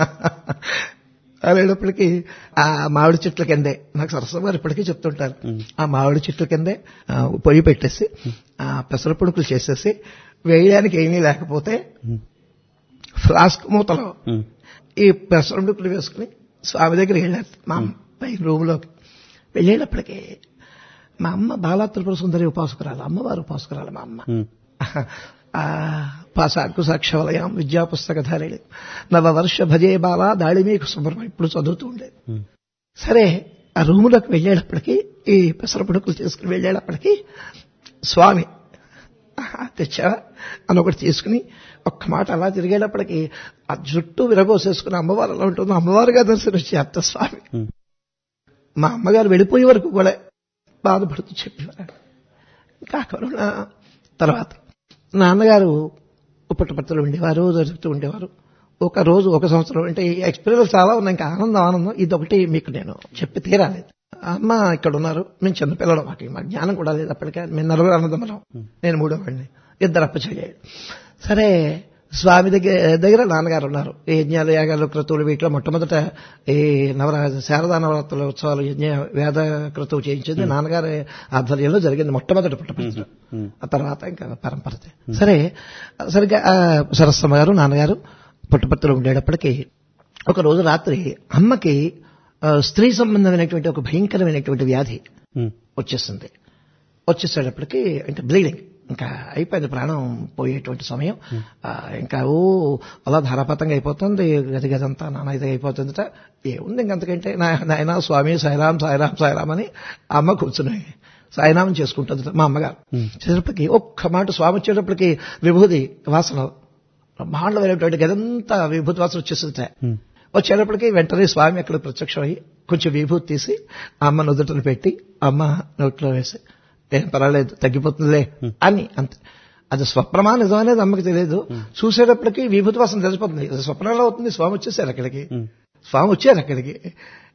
వెళ్ళేటప్పటికి ఆ మామిడి చెట్ల కిందే నాకు సరస్వం గారు ఇప్పటికీ చెప్తుంటారు ఆ మామిడి చెట్ల కిందే ఆ, పొయ్యి పెట్టేసి ఆ పెసర పొడుకులు చేసేసి వేయడానికి ఏమీ లేకపోతే ఫ్లాస్క్ మూతలో ఈ పెసర పొడుకులు వేసుకుని స్వామి దగ్గరికి వెళ్ళారు మా అమ్మ పై రూమ్లోకి వెళ్ళేటప్పటికి మా అమ్మ బాలా త్రిపుర సుందరి ఉపాసకురాలు అమ్మవారు ఉపాసకురాలు మా అమ్మ ఆ పాసాకు సాక్షవలయం విద్యా పుస్తకధారిణి నవ వర్ష భజే బాల దాళిమీకు సుబ్రహ్మ ఇప్పుడు చదువుతూ ఉండేది సరే ఆ రూములోకి వెళ్ళేటప్పటికి ఈ పెసరపడుకులు తీసుకుని వెళ్ళేటప్పటికి స్వామి "ఆహా, తెచ్చావా అని ఒకటి తీసుకుని ఒక్క మాట అలా తిరిగేటప్పటికి ఆ జుట్టు విరగోసేసుకుని అమ్మవారు ఎలా ఉంటుందో అమ్మవారుగా దర్శనం వచ్చి అత్త స్వామి మా అమ్మగారు వెళ్ళిపోయే వరకు కూడా బాధపడుతూ చెప్పేవారు ఇంకా కరుణ తర్వాత నాన్నగారు పుట్టపర్తిలో ఉండేవారు జరుగుతూ ఉండేవారు ఒక రోజు ఒక సంవత్సరం అంటే ఈ ఎక్స్పీరియన్స్ చాలా ఉన్నాయి ఇంకా ఆనందం ఆనందం ఇదొకటి మీకు నేను చెప్పి తీరాలేదు అమ్మ ఇక్కడ ఉన్నారు మేము చిన్నపిల్లలు మాకు మా జ్ఞానం కూడా లేదు అప్పటికే మేము నలుగురు అన్నదమ్మలం నేను మూడో వాడిని ఇద్దరు అప్పచెయ్యాడు సరే స్వామి దగ్గర దగ్గర నాన్నగారు ఉన్నారు ఈ యజ్ఞాలు యాగాలు క్రతువులు వీటిలో మొట్టమొదట ఈ నవరాత్రి శారదా నవరాత్రుల ఉత్సవాలు యజ్ఞ వేద క్రతువు చేయించింది నాన్నగారి ఆధ్వర్యంలో జరిగింది మొట్టమొదటి పుట్టపర్తిలో ఆ తర్వాత ఇంకా పరంపర సరే సరిగ్గా ఆ సరస్వమ్మ గారు నాన్నగారు పుట్టపర్తిలో ఉండేటప్పటికీ ఒక రోజు రాత్రి అమ్మకి ఆ, స్త్రీ సంబంధమైనటువంటి ఒక భయంకరమైనటువంటి వ్యాధి వచ్చేస్తుంది వచ్చేసేటప్పటికి అంటే బ్లీడింగ్ ఇంకా అయిపోయింది ప్రాణం పోయేటువంటి సమయం ఆ, ఇంకా ఓ అలా ధారాపాతంగా అయిపోతుంది గది గదంతా నాన్న ఇది అయిపోతుందట ఏముంది ఇంకంతకంటే నా- నాయన స్వామి సాయిరాం సాయిరాం సాయిరాం అని ఆ అమ్మ కూర్చుని సాయినామం చేసుకుంటుంది మా అమ్మగారు చేసేటప్పటికి ఒక్క మాట స్వామి వచ్చేటప్పటికి విభూది వాసన బ్రహ్మాండమైనటువంటి గదంతా విభూతి వాసన వచ్చేస్తుంది వచ్చేటప్పటికి వెంటనే స్వామి అక్కడ ప్రత్యక్షమై కొంచెం విభూతి తీసి ఆ అమ్మ నుదుటను పెట్టి అమ్మ నోట్లో వేసి ఏం పర్వాలేదు తగ్గిపోతుందిలే అని అంతే అది స్వప్నమా నిజమనేది అమ్మకి తెలియదు చూసేటప్పటికి విభూతి వాసన తెలిసిపోతుంది ఇది స్వప్నంలో అవుతుంది స్వామి వచ్చేసారు అక్కడికి స్వామి వచ్చారు అక్కడికి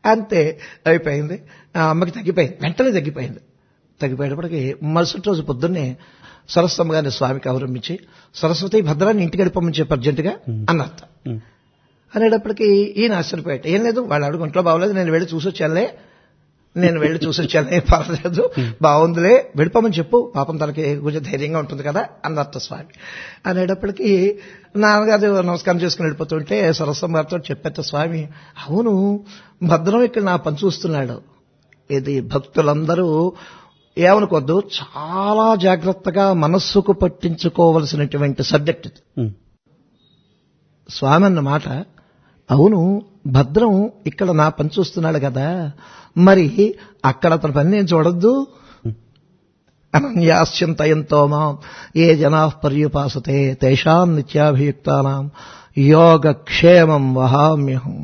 అంతే అయిపోయింది ఆ అమ్మకి తగ్గిపోయింది వెంటనే తగ్గిపోయింది తగ్గిపోయేటప్పటికి మరుసటి రోజు పొద్దున్నే సరస్వమ్మ గారిని స్వామికి అవలంబించి సరస్వతి భద్రాన్ని ఇంటికి వెళ్ళిపోమని చెప్పి అర్జెంటుగా అన్నర్త అనేటప్పటికి ఈయన ఆశ్చర్యపోయాట ఏం లేదు వాళ్ళు అడుగు ఇంట్లో బాగోలేదు నేను వెళ్ళి చూసి వచ్చానులే నేను వెళ్ళి చూసి వచ్చాను ఏం పర్వాలేదు బాగుందిలే వెళ్ళిపోమని చెప్పు పాపం తనకి కొంచెం ధైర్యంగా ఉంటుంది కదా అన్నర్త స్వామి అనేటప్పటికి నాన్నగారు నమస్కారం చేసుకుని వెళ్ళిపోతుంటే సరస్వం గారితో చెప్పేట స్వామి అవును భద్రం ఇక్కడ నా పని చూస్తున్నాడు ఇది భక్తులందరూ ఏమనుకోద్దు చాలా జాగ్రత్తగా మనస్సుకు పట్టించుకోవలసినటువంటి సబ్జెక్ట్ ఇది స్వామి అన్న మాట అవును భద్రం ఇక్కడ నా పని చూస్తున్నాడు కదా మరి అక్కడ అతని పని నేను చూడొద్దు అనన్యాశ్చింతయంతో మాం ఏ జనా పర్యుపాసతే తేషాం నిత్యాభియుక్తానాం యోగక్షేమం వహామ్యహం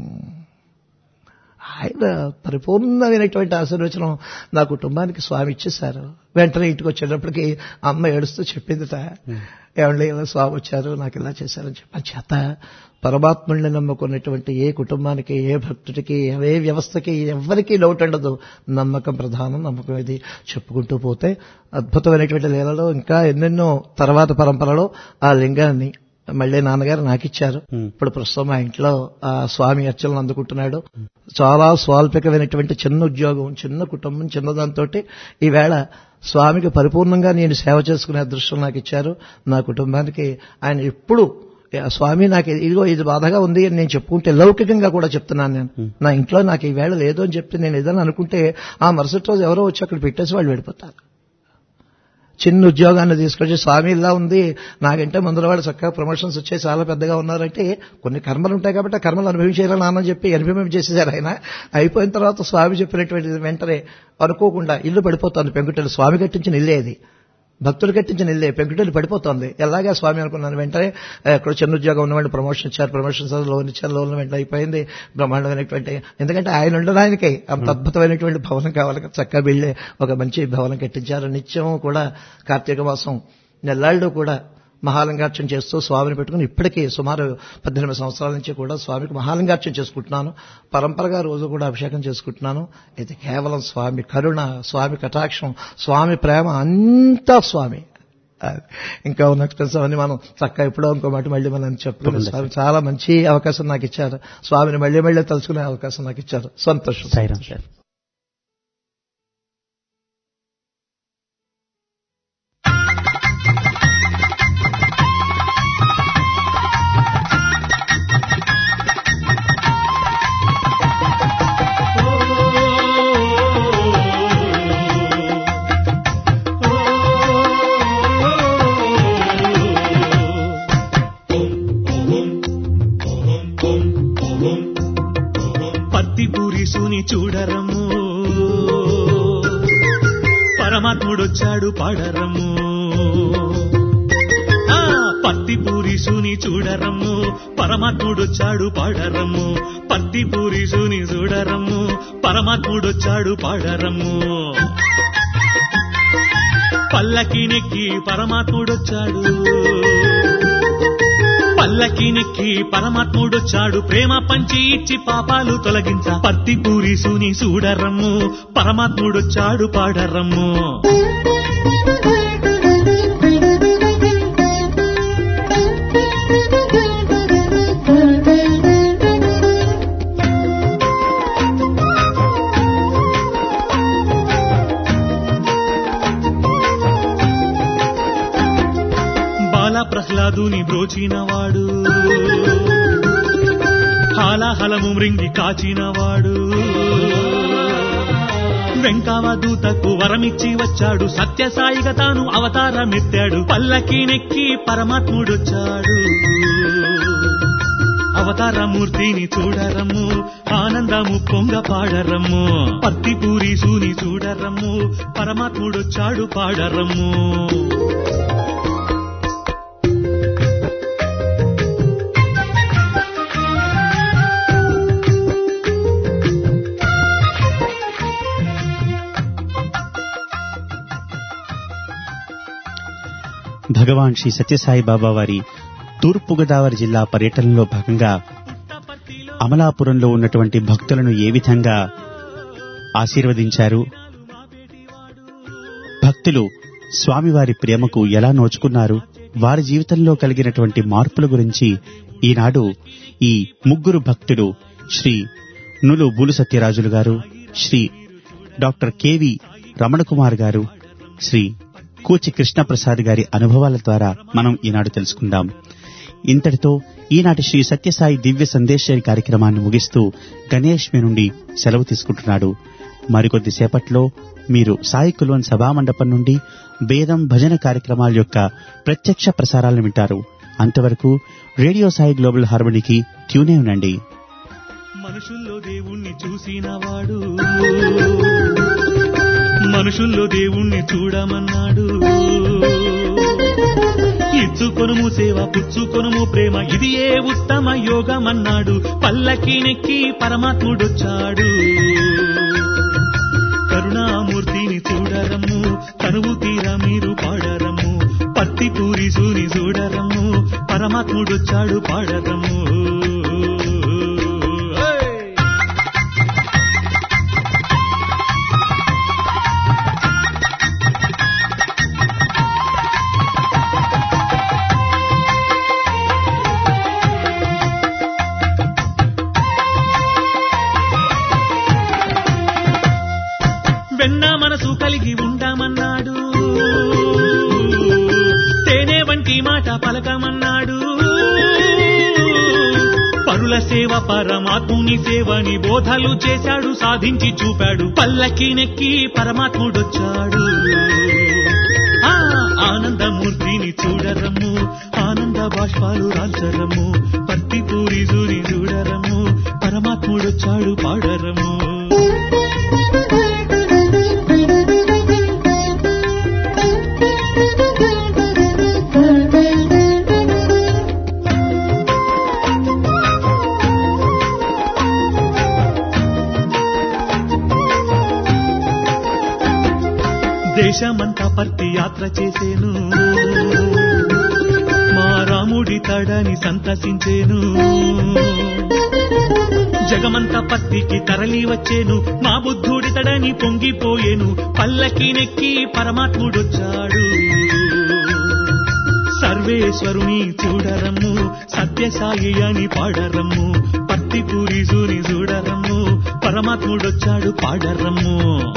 ఆయన పరిపూర్ణమైనటువంటి ఆశీర్వచనం నా కుటుంబానికి స్వామి ఇచ్చేశారు వెంటనే ఇంటికి వచ్చేటప్పటికి అమ్మ ఏడుస్తూ చెప్పిందిట ఏమండి ఇలా స్వామి వచ్చారు నాకు ఇలా చేశారని చెప్పని చేత పరమాత్ముల్ని నమ్ముకున్నటువంటి ఏ కుటుంబానికి ఏ భక్తుడికి ఏ వ్యవస్థకి ఎవరికీ లోటు ఉండదు నమ్మకం ప్రధానం నమ్మకం ఇది చెప్పుకుంటూ పోతే అద్భుతమైనటువంటి లీలలో ఇంకా ఎన్నెన్నో తర్వాత పరంపరలో ఆ లింగాన్ని మళ్ళీ నాన్నగారు నాకు ఇచ్చారు ఇప్పుడు ప్రస్తుతం మా ఇంట్లో ఆ స్వామి అర్చనలు అందుకుంటున్నాడు చాలా స్వాల్పికమైనటువంటి చిన్న ఉద్యోగం చిన్న కుటుంబం చిన్నదాంతో ఈవేళ స్వామికి పరిపూర్ణంగా నేను సేవ చేసుకునే అదృష్టం నాకు ఇచ్చారు నా కుటుంబానికి ఆయన ఎప్పుడు స్వామి నాకు ఇదిగో ఇది బాధగా ఉంది అని నేను చెప్పుకుంటే లౌకికంగా కూడా చెప్తున్నాను నేను నా ఇంట్లో నాకు ఈ వేళ లేదు అని చెప్తే నేను ఏదైనా అనుకుంటే ఆ మరుసటి రోజు ఎవరో వచ్చి అక్కడ పెట్టేసి వాళ్ళు వెళ్ళిపోతారు చిన్న ఉద్యోగాన్ని తీసుకొచ్చి స్వామి ఇలా ఉంది నాకంటే ముందర వాడు చక్కగా ప్రమోషన్స్ వచ్చాయి చాలా పెద్దగా ఉన్నారంటే కొన్ని కర్మలు ఉంటాయి కాబట్టి ఆ కర్మలు అనుభవించేయాలని నాన్నని చెప్పి అనుభవం చేసేసారు ఆయన అయిపోయిన తర్వాత స్వామి చెప్పినటువంటి వెంటనే అనుకోకుండా ఇల్లు పడిపోతుంది పెంకుటలు స్వామి కట్టించిన ఇల్లే అది భక్తులు కట్టించిన ఇల్లే పెంకుటలు పడిపోతుంది ఎలాగా స్వామి అనుకున్నాను వెంటనే అక్కడ చిన్న ఉద్యోగం ఉన్నవాడు ప్రమోషన్ ఇచ్చారు ప్రమోషన్ లోన్ ఇచ్చారు లోన్ వెంటనే అయిపోయింది బ్రహ్మాండమైనటువంటి ఎందుకంటే ఆయన ఉండడానికే అంత అద్భుతమైనటువంటి భవనం కావాలి చక్కగా వెళ్ళే ఒక మంచి భవనం కట్టించారు నిత్యం కూడా కార్తీక మాసం నెల్లాళ్ళు కూడా మహాలింగార్చన చేస్తూ స్వామిని పెట్టుకుని ఇప్పటికీ సుమారు పద్దెనిమిది సంవత్సరాల నుంచి కూడా స్వామికి మహాలింగార్చన చేసుకుంటున్నాను పరంపరగా రోజు కూడా అభిషేకం చేసుకుంటున్నాను ఇది కేవలం స్వామి కరుణ స్వామి కటాక్షం స్వామి ప్రేమ అంతా స్వామి ఇంకా ఉన్న ఎక్స్పెన్స్ అవన్నీ మనం చక్కగా ఎప్పుడో ఇంకో మాట మళ్ళీ మనం చెప్పుకునే స్వామి చాలా మంచి అవకాశం నాకు ఇచ్చారు స్వామిని మళ్ళీ మళ్ళీ తలుచుకునే అవకాశం నాకు ఇచ్చారు సంతోషం సాయిరామ్ సార్ పత్తిపూరిసుని చూడరము పరమాత్ముడొచ్చాడు పాడరము ఆ పత్తిపూరిసుని చూడరము పరమాత్ముడొచ్చాడు పాడరము పత్తిపూరిసుని చూడరము పరమాత్ముడొచ్చాడు పాడరము పల్లకి నెక్కి పరమాత్ముడొచ్చాడు పల్లకి నెక్కి పరమాత్ముడొచ్చాడు ప్రేమ పంచి ఇచ్చి పాపాలు తొలగించ పత్తి పూరిసుని చూడరమ్ము పరమాత్ముడొచ్చాడు పాడరమ్ము బాల ప్రహ్లాదుని బ్రోచినవాడు హాలాహలము మృంగి కాచినవాడు వెంకావదూతకు వరమిచ్చి వచ్చాడు సత్యసాయిగా తాను అవతారమెత్తాడు పల్లకి నెక్కి పరమాత్ముడొచ్చాడు అవతారమూర్తిని చూడరము ఆనందము పొంగ పాడరము పత్తి పూరీసుని చూడరము పరమాత్ముడొచ్చాడు పాడరము భగవాన్ శ్రీ సత్యసాయి బాబా వారి తూర్పు గోదావరి జిల్లా పర్యటనలో భాగంగా అమలాపురంలో ఉన్నటువంటి భక్తులను ఏ విధంగా ఆశీర్వదించారు భక్తులు స్వామివారి ప్రేమకు ఎలా నోచుకున్నారు వారి జీవితంలో కలిగినటువంటి మార్పుల గురించి ఈనాడు ఈ ముగ్గురు భక్తులు శ్రీ నులు బూలు సత్యరాజులు గారు శ్రీ డాక్టర్ కెవి రమణకుమార్ గారు శ్రీ కూచి కృష్ణప్రసాద్ గారి అనుభవాల ద్వారా మనం ఈనాడు తెలుసుకుందాం ఇంతటితో ఈనాటి శ్రీ సత్యసాయి దివ్య సందేశరి కార్యక్రమాన్ని ముగిస్తూ గణేష్ మీ నుండి సెలవు తీసుకుంటున్నాడు మరికొద్ది సేపట్లో మీరు సాయి కుల్వన్ సభామండపం నుండి వేదం భజన కార్యక్రమాల యొక్క ప్రత్యక్ష ప్రసారాలను వింటారు అంతవరకు రేడియో సాయి గ్లోబల్ హార్మనీకి ట్యూనే ఉండండి మనుషుల్లో దేవుణ్ణి చూసినవాడు మనుషుల్లో దేవుణ్ణి చూడమన్నాడు ఇచ్చుకొనుము సేవ పుచ్చుకొనుము ప్రేమ ఇది ఏ ఉత్తమ యోగమన్నాడు పల్లకి నెక్కి పరమాత్ముడొచ్చాడు కరుణామూర్తిని చూడరమ్ము కనువు తీర మీరు పాడరమ్ము పత్తి పూరి సూని చూడరమ్ము పరమాత్ముడొచ్చాడు పాడరమ్ము ఏయ్! వెన్న మనసు కలిగి ఉండమన్నాడు తేనె వంటి మాట పలకమన్నాడు పరుల సేవ పరమాత్ముని సేవని బోధలు చేశాడు సాధించి చూపాడు పల్లకి నెక్కి పరమాత్ముడొచ్చాడు ఆ ఆనందమూర్తిని చూడరమ్ము ఆనంద బాష్పాలు రాల్చరము పత్తి పూరి జూరి చూడరము పరమాత్ముడొచ్చాడు పాడరము దేశమంతా పర్తి యాత్ర చేసేను మా రాముడి తడని సంతసించేను జగమంతా పత్తికి తరలి వచ్చేను మా బుద్ధుడి తడని పొంగిపోయేను పల్లకి నెక్కి పరమాత్ముడొచ్చాడు సర్వేశ్వరుని చూడరమ్ము సత్యసాయి అని పాడరమ్ము పత్తి పూరి సూని చూడరమ్ము పరమాత్ముడొచ్చాడు పాడరమ్ము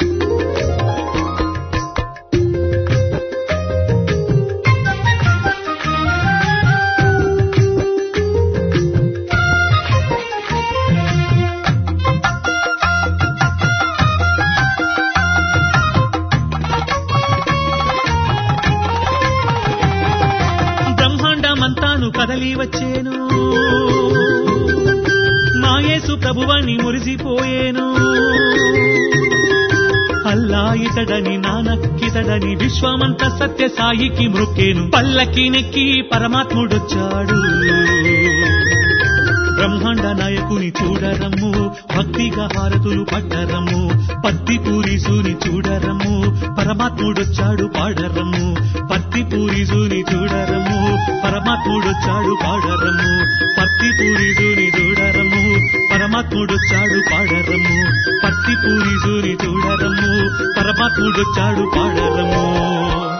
బ్రహ్మాండమంతాను కదలి వచ్చేను మాయేసు ప్రభువని మురిసిపోయేను అల్లా ఇతడని నానక్కితడని విశ్వమంత సత్య సాయికి మృక్కేను పల్లకి నెక్కి పరమాత్ముడొచ్చాడు బ్రహ్మాండ నాయకుని చూడరమ్ము భక్తిగా హారతులు పట్టరమ్ము పత్తి పూరిసుని చూడరమ్ము పరమాత్ముడొచ్చాడు పాడరమ్ము పత్తి పూరిసుని చూడరమ్ము పరమాత్ముడొచ్చాడు పాడరమ్ము పత్తి పూరిసుని చూడరమ్ము పరమాత్ముడొచ్చాడు పాడరమ్ము పత్తి పూరిసుని చూడరమ్ము పరమాత్ముడొచ్చాడు పాడరమ్ము